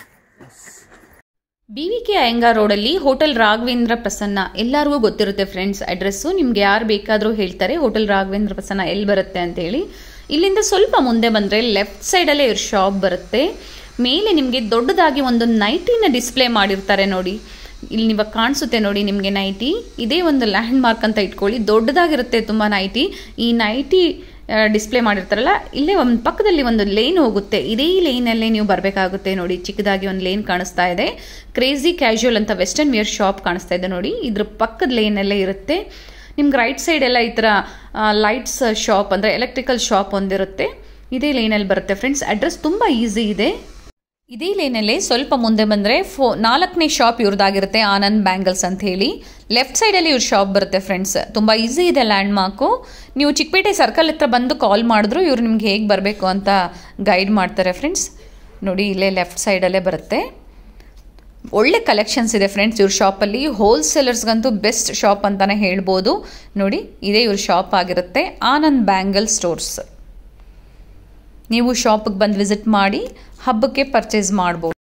B V K Iyengar ರೋಡಲ್ಲಿ ಹೋಟೆಲ್ ರಾಘವೇಂದ್ರ ಪ್ರಸನ್ನ ಎಲ್ಲರಿಗೂ ಗೊತ್ತಿರುತ್ತೆ ಫ್ರೆಂಡ್ಸ್ ಅಡ್ರೆಸ್ಸು ನಿಮ್ಗೆ ಯಾರು ಬೇಕಾದರೂ ಹೇಳ್ತಾರೆ ಹೋಟೆಲ್ ರಾಘವೇಂದ್ರ ಪ್ರಸನ್ನ ಎಲ್ಲಿ ಬರುತ್ತೆ ಅಂತೇಳಿ ಇಲ್ಲಿಂದ ಸ್ವಲ್ಪ ಮುಂದೆ ಬಂದರೆ ಲೆಫ್ಟ್ ಸೈಡಲ್ಲೇ ಇವ್ರ ಶಾಪ್ ಬರುತ್ತೆ ಮೇಲೆ ನಿಮಗೆ ದೊಡ್ಡದಾಗಿ ಒಂದು ನೈಟಿನ ಡಿಸ್ಪ್ಲೇ ಮಾಡಿರ್ತಾರೆ ನೋಡಿ ಇಲ್ಲಿ ಇವಾಗ ಕಾಣಿಸುತ್ತೆ ನೋಡಿ ನಿಮಗೆ ನೈಟಿ ಇದೇ ಒಂದು ಲ್ಯಾಂಡ್ ಮಾರ್ಕ್ ಅಂತ ಇಟ್ಕೊಳ್ಳಿ ದೊಡ್ಡದಾಗಿರುತ್ತೆ ತುಂಬ ನೈಟಿ ಈ ನೈಟಿ ಡಿಸ್ಪ್ಲೇ ಮಾಡಿರ್ತಾರಲ್ಲ ಇಲ್ಲೇ ಒಂದು ಪಕ್ಕದಲ್ಲಿ ಒಂದು ಲೇನ್ ಹೋಗುತ್ತೆ ಇದೇ ಲೇನಲ್ಲೇ ನೀವು ಬರಬೇಕಾಗುತ್ತೆ ನೋಡಿ ಚಿಕ್ಕದಾಗಿ ಒಂದು ಲೇನ್ ಕಾಣಿಸ್ತಾ ಇದೆ ಕ್ರೇಜಿ ಕ್ಯಾಶುವಲ್ ಅಂತ ವೆಸ್ಟರ್ನ್ ವೇರ್ ಶಾಪ್ ಕಾಣಿಸ್ತಾ ಇದೆ ನೋಡಿ ಇದ್ರ ಪಕ್ಕದ ಲೇನಲ್ಲೇ ಇರುತ್ತೆ ನಿಮ್ಗೆ ರೈಟ್ ಸೈಡ್ ಎಲ್ಲ ಈ ಥರ ಲೈಟ್ಸ್ ಶಾಪ್ ಅಂದರೆ ಎಲೆಕ್ಟ್ರಿಕಲ್ ಶಾಪ್ ಒಂದಿರುತ್ತೆ ಇದೇ ಲೇನಲ್ಲಿ ಬರುತ್ತೆ ಫ್ರೆಂಡ್ಸ್ ಅಡ್ರೆಸ್ ತುಂಬ ಈಸಿ ಇದೆ ಇದೇ ಲೇನಲ್ಲೇ ಸ್ವಲ್ಪ ಮುಂದೆ ಬಂದರೆ ಫೋ ನಾಲ್ಕನೇ ಶಾಪ್ ಇವ್ರದ್ದಾಗಿರುತ್ತೆ ಆನಂದ್ ಬ್ಯಾಂಗಲ್ಸ್ ಅಂತ ಹೇಳಿ ಲೆಫ್ಟ್ ಸೈಡಲ್ಲಿ ಇವ್ರ ಶಾಪ್ ಬರುತ್ತೆ ಫ್ರೆಂಡ್ಸ್ ತುಂಬ ಈಸಿ ಇದೆ ಲ್ಯಾಂಡ್ ಮಾರ್ಕು ನೀವು ಚಿಕ್ಕಪೇಟೆ ಸರ್ಕಲ್ ಹತ್ರ ಬಂದು ಕಾಲ್ ಮಾಡಿದ್ರು ಇವ್ರು ನಿಮ್ಗೆ ಹೇಗೆ ಬರಬೇಕು ಅಂತ ಗೈಡ್ ಮಾಡ್ತಾರೆ ಫ್ರೆಂಡ್ಸ್ ನೋಡಿ ಇಲ್ಲೇ ಲೆಫ್ಟ್ ಸೈಡಲ್ಲೇ ಬರುತ್ತೆ ಒಳ್ಳೆ ಕಲೆಕ್ಷನ್ಸ್ ಇದೆ ಫ್ರೆಂಡ್ಸ್ ಇವ್ರ ಶಾಪಲ್ಲಿ ಹೋಲ್ಸೇಲರ್ಸ್ಗಂತೂ ಬೆಸ್ಟ್ ಶಾಪ್ ಅಂತಲೇ ಹೇಳ್ಬೋದು ನೋಡಿ ಇದೇ ಇವ್ರ ಶಾಪ್ ಆಗಿರುತ್ತೆ ಆನಂದ್ ಬ್ಯಾಂಗಲ್ ಸ್ಟೋರ್ಸ್ ನೀವು ಶಾಪಿಗೆ ಬಂದು ವಿಸಿಟ್ ಮಾಡಿ ಹಬ್ಬಕ್ಕೆ ಪರ್ಚೇಸ್ ಮಾಡ್ಬೋದು